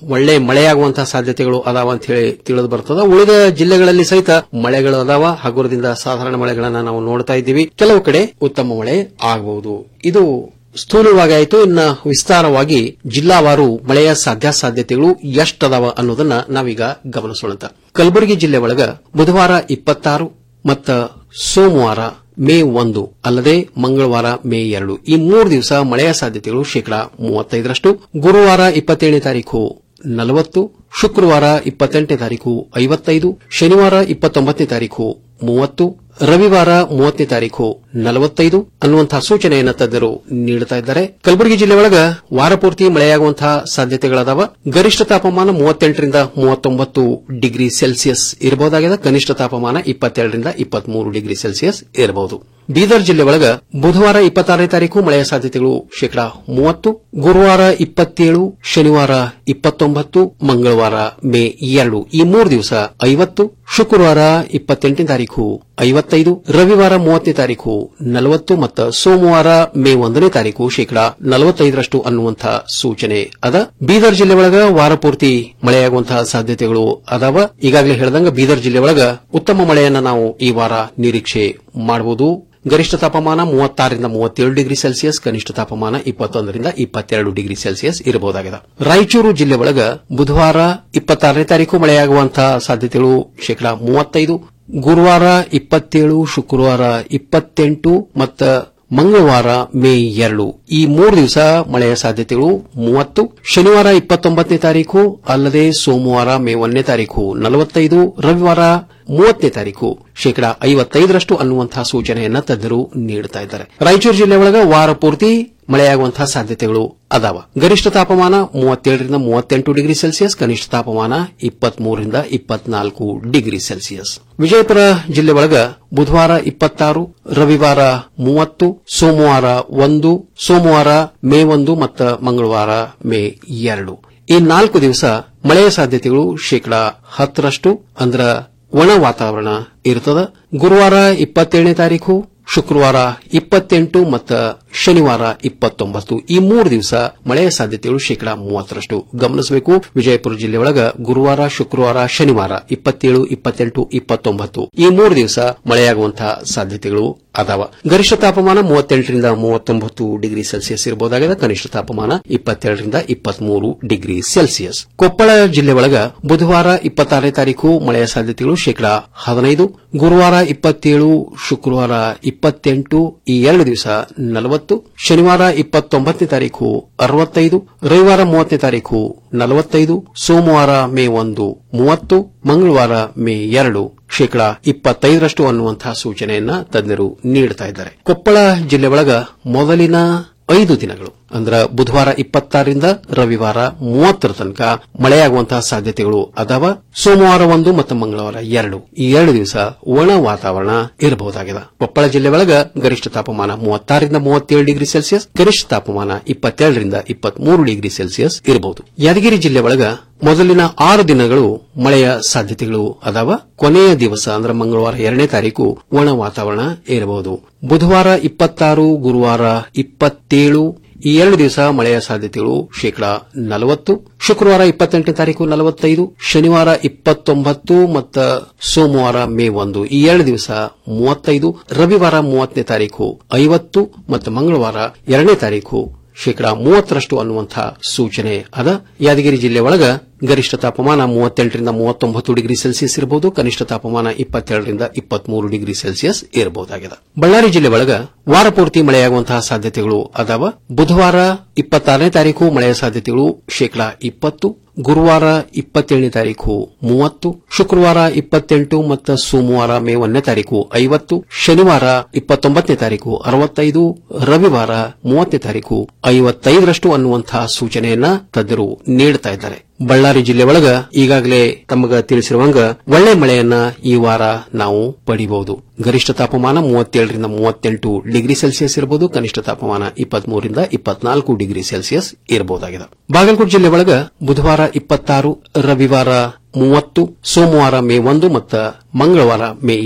ಒಳ್ಳೆ ಮಳೆಯಾಗುವಂತಹ ಸಾಧ್ಯತೆಗಳು ಅದಾವ ಅಂತ ಹೇಳಿ ತಿಳಿದು ಬರ್ತದ ಉಳಿದ ಜಿಲ್ಲೆಗಳಲ್ಲಿ ಸಹಿತ ಮಳೆಗಳು ಅದಾವ ಹಗುರದಿಂದ ಸಾಧಾರಣ ಮಳೆಗಳನ್ನ ನಾವು ನೋಡ್ತಾ ಇದ್ದೀವಿ ಕೆಲವು ಕಡೆ ಉತ್ತಮ ಮಳೆ ಆಗಬಹುದು ಇದು ಸ್ಥೂಲವಾಗಿ ಆಯಿತು ಇನ್ನ ವಿಸ್ತಾರವಾಗಿ ಜಿಲ್ಲಾವಾರು ಮಳೆಯ ಸಾಧ್ಯಾಸಾಧ್ಯತೆಗಳು ಎಷ್ಟದಾವ ಅನ್ನೋದನ್ನ ನಾವೀಗ ಗಮನಿಸೋಣ ಕಲಬುರಗಿ ಜಿಲ್ಲೆ ಒಳಗ ಬುಧವಾರ ಇಪ್ಪತ್ತಾರು ಮತ್ತ ಸೋಮವಾರ ಮೇ ಒಂದು ಅಲ್ಲದೆ ಮಂಗಳವಾರ ಮೇ ಎರಡು ಈ ಮೂರು ದಿವಸ ಮಳೆಯ ಸಾಧ್ಯತೆಗಳು ಶೇಕಡಾ ಮೂವತ್ತೈದರಷ್ಟು ಗುರುವಾರ ಇಪ್ಪತ್ತೇಳನೇ ತಾರೀಕು ನಲವತ್ತು ಶುಕ್ರವಾರ ಇಪ್ಪತ್ತೆಂಟನೇ ತಾರೀಕು ಐವತ್ತೈದು ಶನಿವಾರ ಇಪ್ಪತ್ತೊಂಬತ್ತನೇ ತಾರೀಕು ಮೂವತ್ತು ರವಿವಾರ ಮೂವತ್ತನೇ ತಾರೀಕು ನಲವತ್ತೈದು ಅನ್ನುವಂತಹ ಸೂಚನೆಯನ್ನು ತಜ್ಞರು ನೀಡುತ್ತಾ ಇದ್ದಾರೆ ಕಲಬುರಗಿ ಜಿಲ್ಲೆ ಒಳಗ ವಾರಪೂರ್ತಿ ಮಳೆಯಾಗುವಂತಹ ಸಾಧ್ಯತೆಗಳದಾವ ಗರಿಷ್ಠ ತಾಪಮಾನ ಮೂವತ್ತೆಂಟರಿಂದ ಮೂವತ್ತೊಂಬತ್ತು ಡಿಗ್ರಿ ಸೆಲ್ಸಿಯಸ್ ಇರಬಹುದಾಗಿದೆ ಕನಿಷ್ಠ ತಾಪಮಾನ ಇಪ್ಪತ್ತೆರಡರಿಂದ ಇಪ್ಪತ್ಮೂರು ಡಿಗ್ರಿ ಸೆಲ್ಸಿಯಸ್ ಇರಬಹುದು ಬೀದರ್ ಜಿಲ್ಲೆ ಒಳಗ ಬುಧವಾರ ಇಪ್ಪತ್ತಾರನೇ ತಾರೀಕು ಮಳೆಯ ಸಾಧ್ಯತೆಗಳು ಶೇಕಡಾ ಮೂವತ್ತು ಗುರುವಾರ ಇಪ್ಪತ್ತೇಳು ಶನಿವಾರ ಇಪ್ಪತ್ತೊಂಬತ್ತು ಮಂಗಳವಾರ ಮೇ ಎರಡು ಈ ಮೂರು ದಿವಸ ಐವತ್ತು ಶುಕ್ರವಾರ ಇಪ್ಪತ್ತೆಂಟನೇ ತಾರೀಕು ಐವತ್ತೈದು ರವಿವಾರ ಮೂವತ್ತನೇ ತಾರೀಕು ನಲವತ್ತು ಮತ್ತು ಸೋಮವಾರ ಮೇ ಒಂದನೇ ತಾರೀಕು ಶೇಕಡಾ ನಲವತ್ತೈದರಷ್ಟು ಅನ್ನುವಂತಹ ಸೂಚನೆ ಅದ ಬೀದರ್ ಜಿಲ್ಲೆ ಒಳಗ ವಾರಪೂರ್ತಿ ಮಳೆಯಾಗುವಂತಹ ಸಾಧ್ಯತೆಗಳು ಅದಾವ ಈಗಾಗಲೇ ಹೇಳಿದಂಗ ಬೀದರ್ ಜಿಲ್ಲೆ ಒಳಗ ಉತ್ತಮ ಮಳೆಯನ್ನ ನಾವು ಈ ವಾರ ನಿರೀಕ್ಷೆ ಮಾಡಬಹುದು ಗರಿಷ್ಠ ತಾಪಮಾನ ಮೂವತ್ತಾರರಿಂದ ಮೂವತ್ತೇಳು ಡಿಗ್ರಿ ಸೆಲ್ಸಿಯಸ್ ಕನಿಷ್ಠ ತಾಪಮಾನ ಇಪ್ಪತ್ತೊಂದರಿಂದ ಇಪ್ಪತ್ತೆರಡು ಡಿಗ್ರಿ ಸೆಲ್ಸಿಯಸ್ ಇರಬಹುದಾಗಿದೆ ರಾಯಚೂರು ಜಿಲ್ಲೆ ಒಳಗ ಬುಧವಾರ ಇಪ್ಪತ್ತಾರನೇ ತಾರೀಕು ಮಳೆಯಾಗುವಂತಹ ಸಾಧ್ಯತೆಗಳು ಶೇಕಡಾ ಮೂವತ್ತೈದು ಗುರುವಾರ ಇಪ್ಪತ್ತೇಳು ಶುಕ್ರವಾರ ಇಪ್ಪತ್ತೆಂಟು ಮತ್ತು ಮಂಗಳವಾರ ಮೇ ಎರಡು ಈ ಮೂರು ದಿವಸ ಮಳೆಯ ಸಾಧ್ಯತೆಗಳು ಮೂವತ್ತು ಶನಿವಾರ ಇಪ್ಪತ್ತೊಂಬತ್ತನೇ ತಾರೀಕು ಅಲ್ಲದೆ ಸೋಮವಾರ ಮೇ ಒಂದನೇ ತಾರೀಕು ನಲವತ್ತೈದು ರವಿವಾರ ಮೂವತ್ತನೇ ತಾರೀಕು ಶೇಕಡಾ ಐವತ್ತೈದರಷ್ಟು ಅನ್ನುವಂತಹ ಸೂಚನೆಯನ್ನ ತಜ್ಞರು ನೀಡುತ್ತಾ ಇದ್ದಾರೆ ರಾಯಚೂರು ಜಿಲ್ಲೆ ಒಳಗ ವಾರ ಪೂರ್ತಿ ಮಳೆಯಾಗುವಂತಹ ಸಾಧ್ಯತೆಗಳು ಅದಾವ ಗರಿಷ್ಠ ತಾಪಮಾನ ಮೂವತ್ತೇಳರಿಂದ ಮೂವತ್ತೆಂಟು ಡಿಗ್ರಿ ಸೆಲ್ಸಿಯಸ್ ಕನಿಷ್ಠ ತಾಪಮಾನ ಇಪ್ಪತ್ಮೂರರಿಂದ ಇಪ್ಪತ್ನಾಲ್ಕು ಡಿಗ್ರಿ ಸೆಲ್ಸಿಯಸ್ ವಿಜಯಪುರ ಜಿಲ್ಲೆ ಒಳಗ ಬುಧವಾರ ಇಪ್ಪತ್ತಾರು ರವಿವಾರ ಮೂವತ್ತು ಸೋಮವಾರ ಒಂದು ಸೋಮವಾರ ಮೇ ಒಂದು ಮತ್ತು ಮಂಗಳವಾರ ಮೇ ಎರಡು ಈ ನಾಲ್ಕು ದಿವಸ ಮಳೆಯ ಸಾಧ್ಯತೆಗಳು ಶೇಕಡಾ ಹತ್ತರಷ್ಟು ಅಂದ್ರ ಒಣ ವಾತಾವರಣ ಇರುತ್ತದೆ ಗುರುವಾರ ಇಪ್ಪತ್ತೇಳನೇ ತಾರೀಕು ಶುಕ್ರವಾರ ಇಪ್ಪತ್ತೆಂಟು ಮತ್ತು ಶನಿವಾರ ಇಪ್ಪತ್ತೊಂಬತ್ತು ಈ ಮೂರು ದಿವಸ ಮಳೆಯ ಸಾಧ್ಯತೆಗಳು ಶೇಕಡಾ ಮೂವತ್ತರಷ್ಟು ಗಮನಿಸಬೇಕು ವಿಜಯಪುರ ಜಿಲ್ಲೆ ಒಳಗ ಗುರುವಾರ ಶುಕ್ರವಾರ ಶನಿವಾರ ಇಪ್ಪತ್ತೇಳು ಇಪ್ಪತ್ತೆಂಟು ಇಪ್ಪತ್ತೊಂಬತ್ತು ಈ ಮೂರು ದಿವಸ ಮಳೆಯಾಗುವಂತಹ ಸಾಧ್ಯತೆಗಳು ಅದಾವ ಗರಿಷ್ಠ ತಾಪಮಾನ ಮೂವತ್ತೆಂಟರಿಂದ ಮೂವತ್ತೊಂಬತ್ತು ಡಿಗ್ರಿ ಸೆಲ್ಸಿಯಸ್ ಇರಬಹುದಾಗಿದೆ ಕನಿಷ್ಠ ತಾಪಮಾನ ಇಪ್ಪತ್ತೆರಡರಿಂದ ಇಪ್ಪತ್ಮೂರು ಡಿಗ್ರಿ ಸೆಲ್ಸಿಯಸ್ ಕೊಪ್ಪಳ ಜಿಲ್ಲೆ ಒಳಗ ಬುಧವಾರ ಇಪ್ಪತ್ತಾರನೇ ತಾರೀಕು ಮಳೆಯ ಸಾಧ್ಯತೆಗಳು ಶೇಕಡಾ ಹದಿನೈದು ಗುರುವಾರ ಇಪ್ಪತ್ತೇಳು ಶುಕ್ರವಾರ ಇಪ್ಪತ್ತೆಂಟು ಈ ಎರಡು ದಿವಸ ನಲವತ್ತು ಶನಿವಾರ ಇಪ್ಪತ್ತೊಂಬತ್ತನೇ ತಾರೀಕು ಅರವತ್ತೈದು ರವಿವಾರ ಮೂವತ್ತನೇ ತಾರೀಕು ನಲವತ್ತೈದು ಸೋಮವಾರ ಮೇ ಒಂದು ಮೂವತ್ತು ಮಂಗಳವಾರ ಮೇ ಎರಡು ಶೇಕಡಾ ಇಪ್ಪತ್ತೈದರಷ್ಟು ಅನ್ನುವಂತಹ ಸೂಚನೆಯನ್ನ ತಜ್ಞರು ನೀಡುತ್ತಾ ಇದ್ದಾರೆ ಕೊಪ್ಪಳ ಜಿಲ್ಲೆ ಒಳಗ ಮೊದಲಿನ ಐದು ದಿನಗಳು ಅಂದ್ರ ಬುಧವಾರ ಇಪ್ಪತ್ತಾರರಿಂದ ರವಿವಾರ ಮೂವತ್ತರ ತನಕ ಮಳೆಯಾಗುವಂತಹ ಸಾಧ್ಯತೆಗಳು ಅದಾವ ಸೋಮವಾರ ಒಂದು ಮತ್ತು ಮಂಗಳವಾರ ಎರಡು ಈ ಎರಡು ದಿವಸ ಒಣ ವಾತಾವರಣ ಇರಬಹುದಾಗಿದೆ ಕೊಪ್ಪಳ ಜಿಲ್ಲೆ ಒಳಗ ಗರಿಷ್ಠ ತಾಪಮಾನ ಮೂವತ್ತಾರರಿಂದ ಮೂವತ್ತೇಳು ಡಿಗ್ರಿ ಸೆಲ್ಸಿಯಸ್ ಗರಿಷ್ಠ ತಾಪಮಾನ ಇಪ್ಪತ್ತೆರಡರಿಂದ ಇಪ್ಪತ್ಮೂರು ಡಿಗ್ರಿ ಸೆಲ್ಸಿಯಸ್ ಇರಬಹುದು ಯಾದಗಿರಿ ಜಿಲ್ಲೆ ಒಳಗ ಮೊದಲಿನ ಆರು ದಿನಗಳು ಮಳೆಯ ಸಾಧ್ಯತೆಗಳು ಅದಾವ ಕೊನೆಯ ದಿವಸ ಅಂದ್ರೆ ಮಂಗಳವಾರ ಎರಡನೇ ತಾರೀಕು ಒಣ ವಾತಾವರಣ ಇರಬಹುದು ಬುಧವಾರ ಇಪ್ಪತ್ತಾರು ಗುರುವಾರ ಇಪ್ಪತ್ತೇಳು ಈ ಎರಡು ದಿವಸ ಮಳೆಯ ಸಾಧ್ಯತೆಗಳು ಶೇಕಡಾ ನಲವತ್ತು ಶುಕ್ರವಾರ ಇಪ್ಪತ್ತೆಂಟನೇ ತಾರೀಕು ನಲವತ್ತೈದು ಶನಿವಾರ ಇಪ್ಪತ್ತೊಂಬತ್ತು ಮತ್ತು ಸೋಮವಾರ ಮೇ ಒಂದು ಈ ಎರಡು ದಿವಸ ಮೂವತ್ತೈದು ರವಿವಾರ ಮೂವತ್ತನೇ ತಾರೀಕು ಐವತ್ತು ಮತ್ತು ಮಂಗಳವಾರ ಎರಡನೇ ತಾರೀಕು ಶೇಕಡಾ ಮೂವತ್ತರಷ್ಟು ಅನ್ನುವಂತಹ ಸೂಚನೆ ಅದ ಯಾದಗಿರಿ ಜಿಲ್ಲೆ ಒಳಗ ಗರಿಷ್ಠ ತಾಪಮಾನ ಮೂವತ್ತೆಂಟರಿಂದ ಮೂವತ್ತೊಂಬತ್ತು ಡಿಗ್ರಿ ಸೆಲ್ಸಿಯಸ್ ಇರಬಹುದು ಕನಿಷ್ಠ ತಾಪಮಾನ ಇಪ್ಪತ್ತೆರಡರಿಂದ ಇಪ್ಪತ್ಮೂರು ಡಿಗ್ರಿ ಸೆಲ್ಸಿಯಸ್ ಇರಬಹುದಾಗಿದೆ ಬಳ್ಳಾರಿ ಜಿಲ್ಲೆ ಒಳಗ ವಾರಪೂರ್ತಿ ಮಳೆಯಾಗುವಂತಹ ಸಾಧ್ಯತೆಗಳು ಅದಾವ ಬುಧವಾರ ಇಪ್ಪತ್ತಾರನೇ ತಾರೀಕು ಮಳೆಯ ಸಾಧ್ಯತೆಗಳು ಶೇಕಡಾ ಇಪ್ಪತ್ತು ಗುರುವಾರ ಇಪ್ಪತ್ತೇಳನೇ ತಾರೀಕು ಮೂವತ್ತು ಶುಕ್ರವಾರ ಇಪ್ಪತ್ತೆಂಟು ಮತ್ತು ಸೋಮವಾರ ಮೇ ಒಂದನೇ ತಾರೀಕು ಐವತ್ತು ಶನಿವಾರ ಇಪ್ಪತ್ತೊಂಬತ್ತನೇ ತಾರೀಕು ಅರವತ್ತೈದು ರವಿವಾರ ಮೂವತ್ತನೇ ತಾರೀಕು ಐವತ್ತೈದರಷ್ಟು ಅನ್ನುವಂತಹ ಸೂಚನೆಯನ್ನ ತಜ್ಞರು ನೀಡುತ್ತಾ ಇದ್ದಾರೆ ಬಳ್ಳಾರಿ ಜಿಲ್ಲೆ ಒಳಗ ಈಗಾಗಲೇ ತಮಗ ತಿಳಿಸಿರುವಂಗ ಒಳ್ಳೆ ಮಳೆಯನ್ನ ಈ ವಾರ ನಾವು ಪಡಿಬಹುದು ಗರಿಷ್ಠ ತಾಪಮಾನ ಮೂವತ್ತೇಳರಿಂದ ಮೂವತ್ತೆಂಟು ಡಿಗ್ರಿ ಸೆಲ್ಸಿಯಸ್ ಇರಬಹುದು ಕನಿಷ್ಠ ತಾಪಮಾನ ಇಪ್ಪತ್ಮೂರರಿಂದ ಇಪ್ಪತ್ನಾಲ್ಕು ಡಿಗ್ರಿ ಸೆಲ್ಸಿಯಸ್ ಇರಬಹುದಾಗಿದೆ ಬಾಗಲಕೋಟೆ ಜಿಲ್ಲೆ ಒಳಗ ಬುಧವಾರ ಇಪ್ಪತ್ತಾರು ರವಿವಾರ ಮೂವತ್ತು ಸೋಮವಾರ ಮೇ ಒಂದು ಮತ್ತು ಮಂಗಳವಾರ ಮೇ ಎರಡು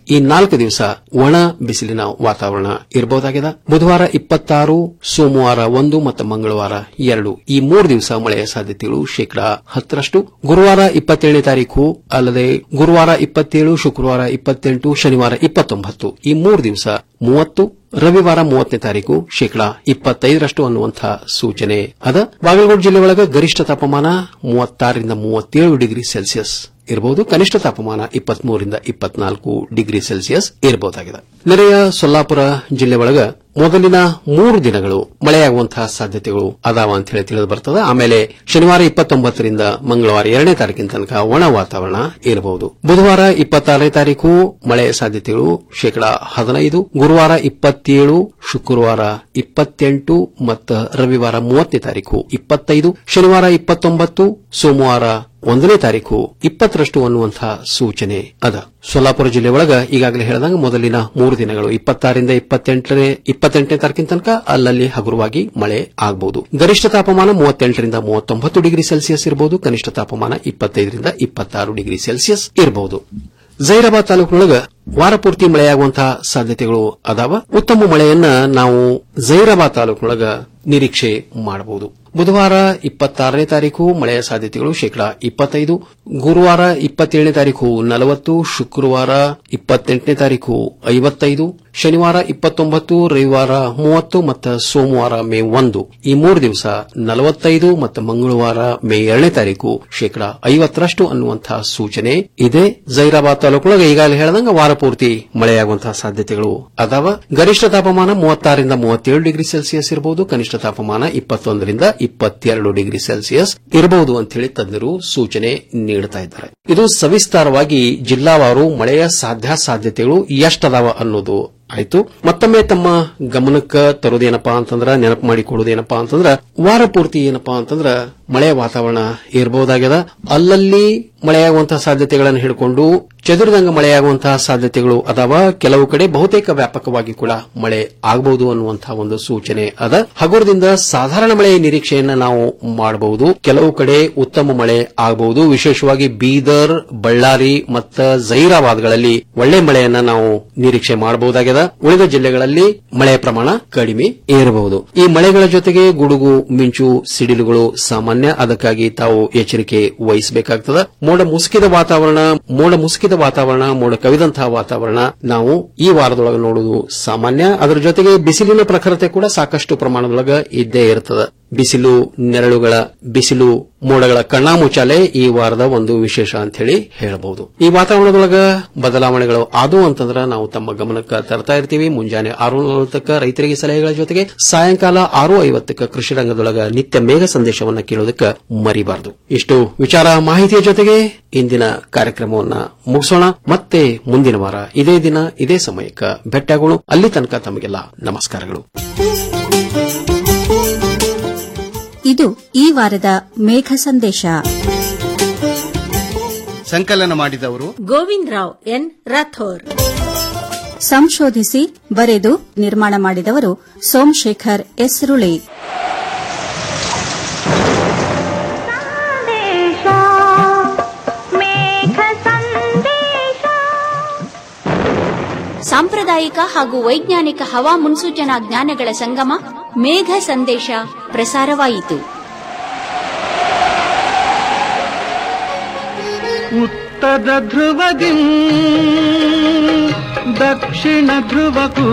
ಈ ನಾಲ್ಕು ದಿವಸ ಒಣ ಬಿಸಿಲಿನ ವಾತಾವರಣ ಇರಬಹುದಾಗಿದೆ ಬುಧವಾರ ಇಪ್ಪತ್ತಾರು ಸೋಮವಾರ ಒಂದು ಮತ್ತು ಮಂಗಳವಾರ ಎರಡು ಈ ಮೂರು ದಿವಸ ಮಳೆಯ ಸಾಧ್ಯತೆಗಳು ಶೇಕಡಾ ಹತ್ತರಷ್ಟು ಗುರುವಾರ ಇಪ್ಪತ್ತೇಳನೇ ತಾರೀಕು ಅಲ್ಲದೆ ಗುರುವಾರ ಇಪ್ಪತ್ತೇಳು ಶುಕ್ರವಾರ ಇಪ್ಪತ್ತೆಂಟು ಶನಿವಾರ ಇಪ್ಪತ್ತೊಂಬತ್ತು ಈ ಮೂರು ದಿವಸ ಮೂವತ್ತು ರವಿವಾರ ಮೂವತ್ತನೇ ತಾರೀಕು ಶೇಕಡಾ ಇಪ್ಪತ್ತೈದರಷ್ಟು ಅನ್ನುವಂತಹ ಸೂಚನೆ ಅದ ಬಾಗಲಕೋಟೆ ಜಿಲ್ಲೆ ಒಳಗ ಗರಿಷ್ಠ ತಾಪಮಾನ ಮೂವತ್ತಾರರಿಂದ ಮೂವತ್ತೇಳು ಡಿಗ್ರಿ ಸೆಲ್ಸಿಯಸ್ ಇರಬಹುದು ಕನಿಷ್ಠ ತಾಪಮಾನ ಇಪ್ಪತ್ಮೂರರಿಂದ ಇಪ್ಪತ್ನಾಲ್ಕು ಡಿಗ್ರಿ ಸೆಲ್ಸಿಯಸ್ ಇರಬಹುದಾಗಿದೆ ನೆರೆಯ ಸೊಲ್ಲಾಪುರ ಜಿಲ್ಲೆ ಒಳಗ ಮೊದಲಿನ ಮೂರು ದಿನಗಳು ಮಳೆಯಾಗುವಂತಹ ಸಾಧ್ಯತೆಗಳು ಅದಾವ ಅಂತ ಹೇಳಿ ತಿಳಿದು ಬರ್ತದೆ ಆಮೇಲೆ ಶನಿವಾರ ಇಪ್ಪತ್ತೊಂಬತ್ತರಿಂದ ಮಂಗಳವಾರ ಎರಡನೇ ತಾರೀಕಿನ ತನಕ ಒಣ ವಾತಾವರಣ ಇರಬಹುದು ಬುಧವಾರ ಇಪ್ಪತ್ತಾರನೇ ತಾರೀಕು ಮಳೆಯ ಸಾಧ್ಯತೆಗಳು ಶೇಕಡಾ ಹದಿನೈದು ಗುರುವಾರ ಇಪ್ಪತ್ತೇಳು ಶುಕ್ರವಾರ ಇಪ್ಪತ್ತೆಂಟು ಮತ್ತು ರವಿವಾರ ಮೂವತ್ತನೇ ತಾರೀಕು ಇಪ್ಪತ್ತೈದು ಶನಿವಾರ ಇಪ್ಪತ್ತೊಂಬತ್ತು ಸೋಮವಾರ ಒಂದನೇ ತಾರೀಕು ಇಪ್ಪತ್ತರಷ್ಟು ಅನ್ನುವಂತಹ ಸೂಚನೆ ಅದ ಸೊಲ್ಲಾಪುರ ಜಿಲ್ಲೆ ಒಳಗ ಈಗಾಗಲೇ ಹೇಳಿದಂಗ ಮೊದಲಿನ ಮೂರು ದಿನಗಳು ಇಪ್ಪತ್ತಾರರಿಂದ ಇಪ್ಪತ್ತೆಂಟನೇ ಇಪ್ಪತ್ತೆಂಟನೇ ತಾರೀಕಿನ ತನಕ ಅಲ್ಲಲ್ಲಿ ಹಗುರವಾಗಿ ಮಳೆ ಆಗಬಹುದು ಗರಿಷ್ಠ ತಾಪಮಾನ ಮೂವತ್ತೆಂಟರಿಂದ ಮೂವತ್ತೊಂಬತ್ತು ಡಿಗ್ರಿ ಸೆಲ್ಸಿಯಸ್ ಇರಬಹುದು ಕನಿಷ್ಠ ತಾಪಮಾನ ಇಪ್ಪತ್ತೈದರಿಂದ ಇಪ್ಪತ್ತಾರು ಡಿಗ್ರಿ ಸೆಲ್ಸಿಯಸ್ ಇರಬಹುದು ಜೈರಾಬಾದ್ ತಾಲೂಕಿನೊಳಗ ವಾರಪೂರ್ತಿ ಮಳೆಯಾಗುವಂತಹ ಸಾಧ್ಯತೆಗಳು ಅದಾವ ಉತ್ತಮ ಮಳೆಯನ್ನ ನಾವು ಜೈರಾಬಾದ್ ತಾಲೂಕಿನೊಳಗ ನಿರೀಕ್ಷೆ ಮಾಡಬಹುದು ಬುಧವಾರ ಇಪ್ಪತ್ತಾರನೇ ತಾರೀಕು ಮಳೆಯ ಸಾಧ್ಯತೆಗಳು ಶೇಕಡಾ ಇಪ್ಪತ್ತೈದು ಗುರುವಾರ ಇಪ್ಪತ್ತೇಳನೇ ತಾರೀಕು ನಲವತ್ತು ಶುಕ್ರವಾರ ಇಪ್ಪತ್ತೆಂಟನೇ ತಾರೀಕು ಐವತ್ತೈದು ಶನಿವಾರ ಇಪ್ಪತ್ತೊಂಬತ್ತು ರವಿವಾರ ಮೂವತ್ತು ಮತ್ತು ಸೋಮವಾರ ಮೇ ಒಂದು ಈ ಮೂರು ದಿವಸ ನಲವತ್ತೈದು ಮತ್ತು ಮಂಗಳವಾರ ಮೇ ಎರಡನೇ ತಾರೀಕು ಶೇಕಡಾ ಐವತ್ತರಷ್ಟು ಅನ್ನುವಂತಹ ಸೂಚನೆ ಇದೆ ಜೈರಾಬಾದ್ ತಾಲೂಕಿನೊಳಗೆ ಈಗಾಗಲೇ ಹೇಳಿದಂಗ ವಾರಪೂರ್ತಿ ಮಳೆಯಾಗುವಂತಹ ಸಾಧ್ಯತೆಗಳು ಅದಾವ ಗರಿಷ್ಠ ತಾಪಮಾನ ಮೂವತ್ತಾರರಿಂದ ಮೂವತ್ತೇಳು ಡಿಗ್ರಿ ಸೆಲ್ಸಿಯಸ್ ಇರಬಹುದು ಕನಿಷ್ಠ ತಾಪಮಾನ ಇಪ್ಪತ್ತೊಂದರಿಂದ ಇಪ್ಪತ್ತೆರಡು ಡಿಗ್ರಿ ಸೆಲ್ಸಿಯಸ್ ಇರಬಹುದು ಅಂತ ಹೇಳಿ ತಜ್ಞರು ಸೂಚನೆ ನೀಡುತ್ತಾ ಇದ್ದಾರೆ ಇದು ಸವಿಸ್ತಾರವಾಗಿ ಜಿಲ್ಲಾವಾರು ಮಳೆಯ ಸಾಧ್ಯಾಸಾಧ್ಯತೆಗಳು ಎಷ್ಟದಾವ ಅನ್ನೋದು ಆಯ್ತು ಮತ್ತೊಮ್ಮೆ ತಮ್ಮ ಗಮನಕ್ಕೆ ತರೋದೇನಪ್ಪಾ ಅಂತಂದ್ರ ನೆನಪು ಮಾಡಿಕೊಡೋದೇನಪ್ಪಾ ಅಂತಂದ್ರ ವಾರ ಪೂರ್ತಿ ಏನಪ್ಪಾ ಅಂತಂದ್ರ ಮಳೆಯ ವಾತಾವರಣ ಇರಬಹುದಾಗ್ಯದ ಅಲ್ಲಲ್ಲಿ ಮಳೆಯಾಗುವಂತಹ ಸಾಧ್ಯತೆಗಳನ್ನು ಹಿಡ್ಕೊಂಡು ಚದುರಿದಂಗ ಮಳೆಯಾಗುವಂತಹ ಸಾಧ್ಯತೆಗಳು ಅದಾವ ಕೆಲವು ಕಡೆ ಬಹುತೇಕ ವ್ಯಾಪಕವಾಗಿ ಕೂಡ ಮಳೆ ಆಗಬಹುದು ಅನ್ನುವಂತಹ ಒಂದು ಸೂಚನೆ ಅದ ಹಗುರದಿಂದ ಸಾಧಾರಣ ಮಳೆಯ ನಿರೀಕ್ಷೆಯನ್ನ ನಾವು ಮಾಡಬಹುದು ಕೆಲವು ಕಡೆ ಉತ್ತಮ ಮಳೆ ಆಗಬಹುದು ವಿಶೇಷವಾಗಿ ಬೀದರ್ ಬಳ್ಳಾರಿ ಮತ್ತು ಜೈರಾಬಾದ್ಗಳಲ್ಲಿ ಒಳ್ಳೆ ಮಳೆಯನ್ನ ನಾವು ನಿರೀಕ್ಷೆ ಮಾಡಬಹುದಾಗಿದೆ ಉಳಿದ ಜಿಲ್ಲೆಗಳಲ್ಲಿ ಮಳೆಯ ಪ್ರಮಾಣ ಕಡಿಮೆ ಇರಬಹುದು ಈ ಮಳೆಗಳ ಜೊತೆಗೆ ಗುಡುಗು ಮಿಂಚು ಸಿಡಿಲುಗಳು ಸಾಮಾನ್ಯ ಅದಕ್ಕಾಗಿ ತಾವು ಎಚ್ಚರಿಕೆ ವಹಿಸಬೇಕಾಗ್ತದೆ ಮೋಡ ಮುಸುಕಿದ ವಾತಾವರಣ ಮೋಡ ಮುಸುಕಿದ ವಾತಾವರಣ ಮೋಡ ಕವಿದಂತಹ ವಾತಾವರಣ ನಾವು ಈ ವಾರದೊಳಗೆ ನೋಡುವುದು ಸಾಮಾನ್ಯ ಅದರ ಜೊತೆಗೆ ಬಿಸಿಲಿನ ಪ್ರಖರತೆ ಕೂಡ ಸಾಕಷ್ಟು ಪ್ರಮಾಣದೊಳಗ ಇದ್ದೇ ಇರ್ತದೆ ಬಿಸಿಲು ನೆರಳುಗಳ ಬಿಸಿಲು ಮೋಡಗಳ ಕಣ್ಣಾಮುಚ್ಚಾಲೆ ಈ ವಾರದ ಒಂದು ವಿಶೇಷ ಅಂತ ಹೇಳಿ ಹೇಳಬಹುದು ಈ ವಾತಾವರಣದೊಳಗ ಬದಲಾವಣೆಗಳು ಆದವು ಅಂತಂದ್ರ ನಾವು ತಮ್ಮ ಗಮನಕ್ಕೆ ತರ್ತಾ ಇರ್ತೀವಿ ಮುಂಜಾನೆ ಆರು ನಲವತ್ತಕ್ಕ ರೈತರಿಗೆ ಸಲಹೆಗಳ ಜೊತೆಗೆ ಸಾಯಂಕಾಲ ಆರು ಐವತ್ತಕ್ಕ ಕೃಷಿ ರಂಗದೊಳಗ ನಿತ್ಯ ಮೇಘ ಸಂದೇಶವನ್ನ ಕೇಳೋದಕ್ಕೆ ಮರಿಬಾರದು ಇಷ್ಟು ವಿಚಾರ ಮಾಹಿತಿಯ ಜೊತೆಗೆ ಇಂದಿನ ಕಾರ್ಯಕ್ರಮವನ್ನ ಮುಗಿಸೋಣ ಮತ್ತೆ ಮುಂದಿನ ವಾರ ಇದೇ ದಿನ ಇದೇ ಸಮಯಕ್ಕೆ ಭೇಟಿಯಾಗೋಣ ಅಲ್ಲಿ ತನಕ ತಮಗೆಲ್ಲ ನಮಸ್ಕಾರಗಳು ಇದು ಈ ವಾರದ ಮೇಘ ಸಂದೇಶ ಸಂಕಲನ ಮಾಡಿದವರು ಗೋವಿಂದ್ ರಾವ್ ಎನ್ ರಾಥೋರ್ ಸಂಶೋಧಿಸಿ ಬರೆದು ನಿರ್ಮಾಣ ಮಾಡಿದವರು ಸೋಮಶೇಖರ್ ಎಸ್ ರುಳಿ ಸಾಂಪ್ರದಾಯಿಕ ಹಾಗೂ ವೈಜ್ಞಾನಿಕ ಹವಾ ಮುನ್ಸೂಚನಾ ಜ್ಞಾನಗಳ ಸಂಗಮ ಮೇಘ ಸಂದೇಶ ಪ್ರಸಾರವಾಯಿತು ಉತ್ತರ ಧ್ರುವದಿ ದಕ್ಷಿಣ ಧ್ರುವಕ್ಕೂ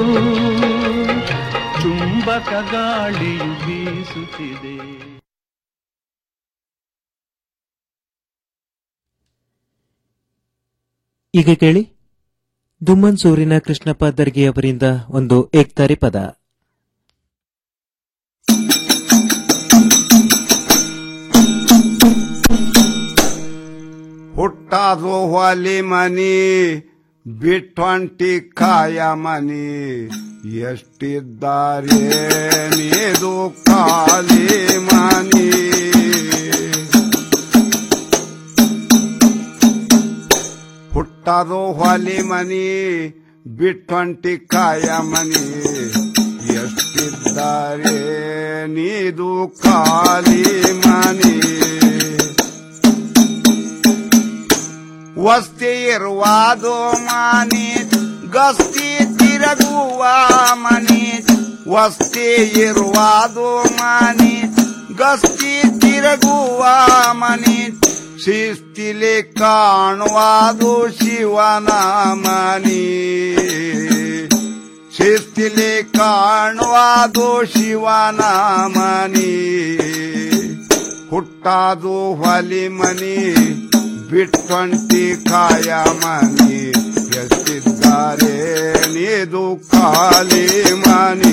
ಚುಂಬಕ ಗಾಳಿಯು ಬೀಸುತ್ತಿದೆ ಈಗ ಕೇಳಿ ದುಮ್ಮನ್ಸೂರಿನ ಕೃಷ್ಣಪ್ಪ ದರ್ಗಿಯವರಿಂದ ಒಂದು ಏಕ್ತಾರಿ ಪದ ಹುಟ್ಟಾದು ಹೊಲಿ ಮನಿ ಬಿಟ್ಟೊಂಟಿ ಕಾಯ ಮನಿ ಎಷ್ಟಿದ್ದಾರೆ ನೀದು ಖಾಲಿ ಮನಿ ಹುಟ್ಟಾದು ಹೊಲಿ ಮನಿ ಬಿಟ್ಟೊಂಟಿ ಕಾಯ ಮನಿ ಎಷ್ಟಿದ್ದಾರೆ ನೀದು ಖಾಲಿ ಮನಿ ವಸ್ತಿ ಇರುವುದು ಮನಿ ಗಸ್ತಿ ತಿರುಗುವ ಮನಿ ವಸ್ತಿ ಇರುವುದು ಮನಿ ಗಸ್ತಿ ತಿರುಗುವ ಮನಿ ಶಿಸ್ತಿಲಿ ಕಾಣುವುದು ಶಿವನ ಮನಿ ಶಿಸ್ತಿಲಿ ಕಾಣುವುದು ಶಿವನ ಮನಿ ಹುಟ್ಟಾದು ಹೊಲಿ ಮನಿ ಬಿಟ್ಟಂಟಿ ಕಾಯ ಮನಿ ಎಷ್ಟಿದ್ದಾರೆ ನೀದು ಖಾಲಿ ಮನಿ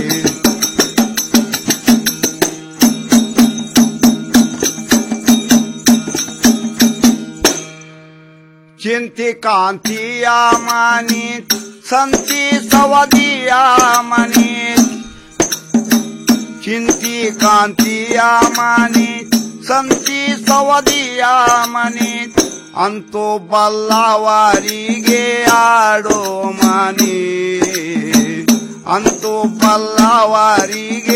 ಚಿಂತಿ ಕಾಂತಿಯ ಮನಿ ಸಂತಿ ಸವದಿಯ ಮನಿ ಚಿಂತಿ ಕಾಂತಿಯ ಮನಿ ಸಂತಿ ಸವದಿಯ ಮನಿ ಅಂತೂ ಬಲ್ಲವರಿಗೆ ಆಡೋ ಮನಿ ಅಂತೂ ಬಲ್ಲವರಿಗೆ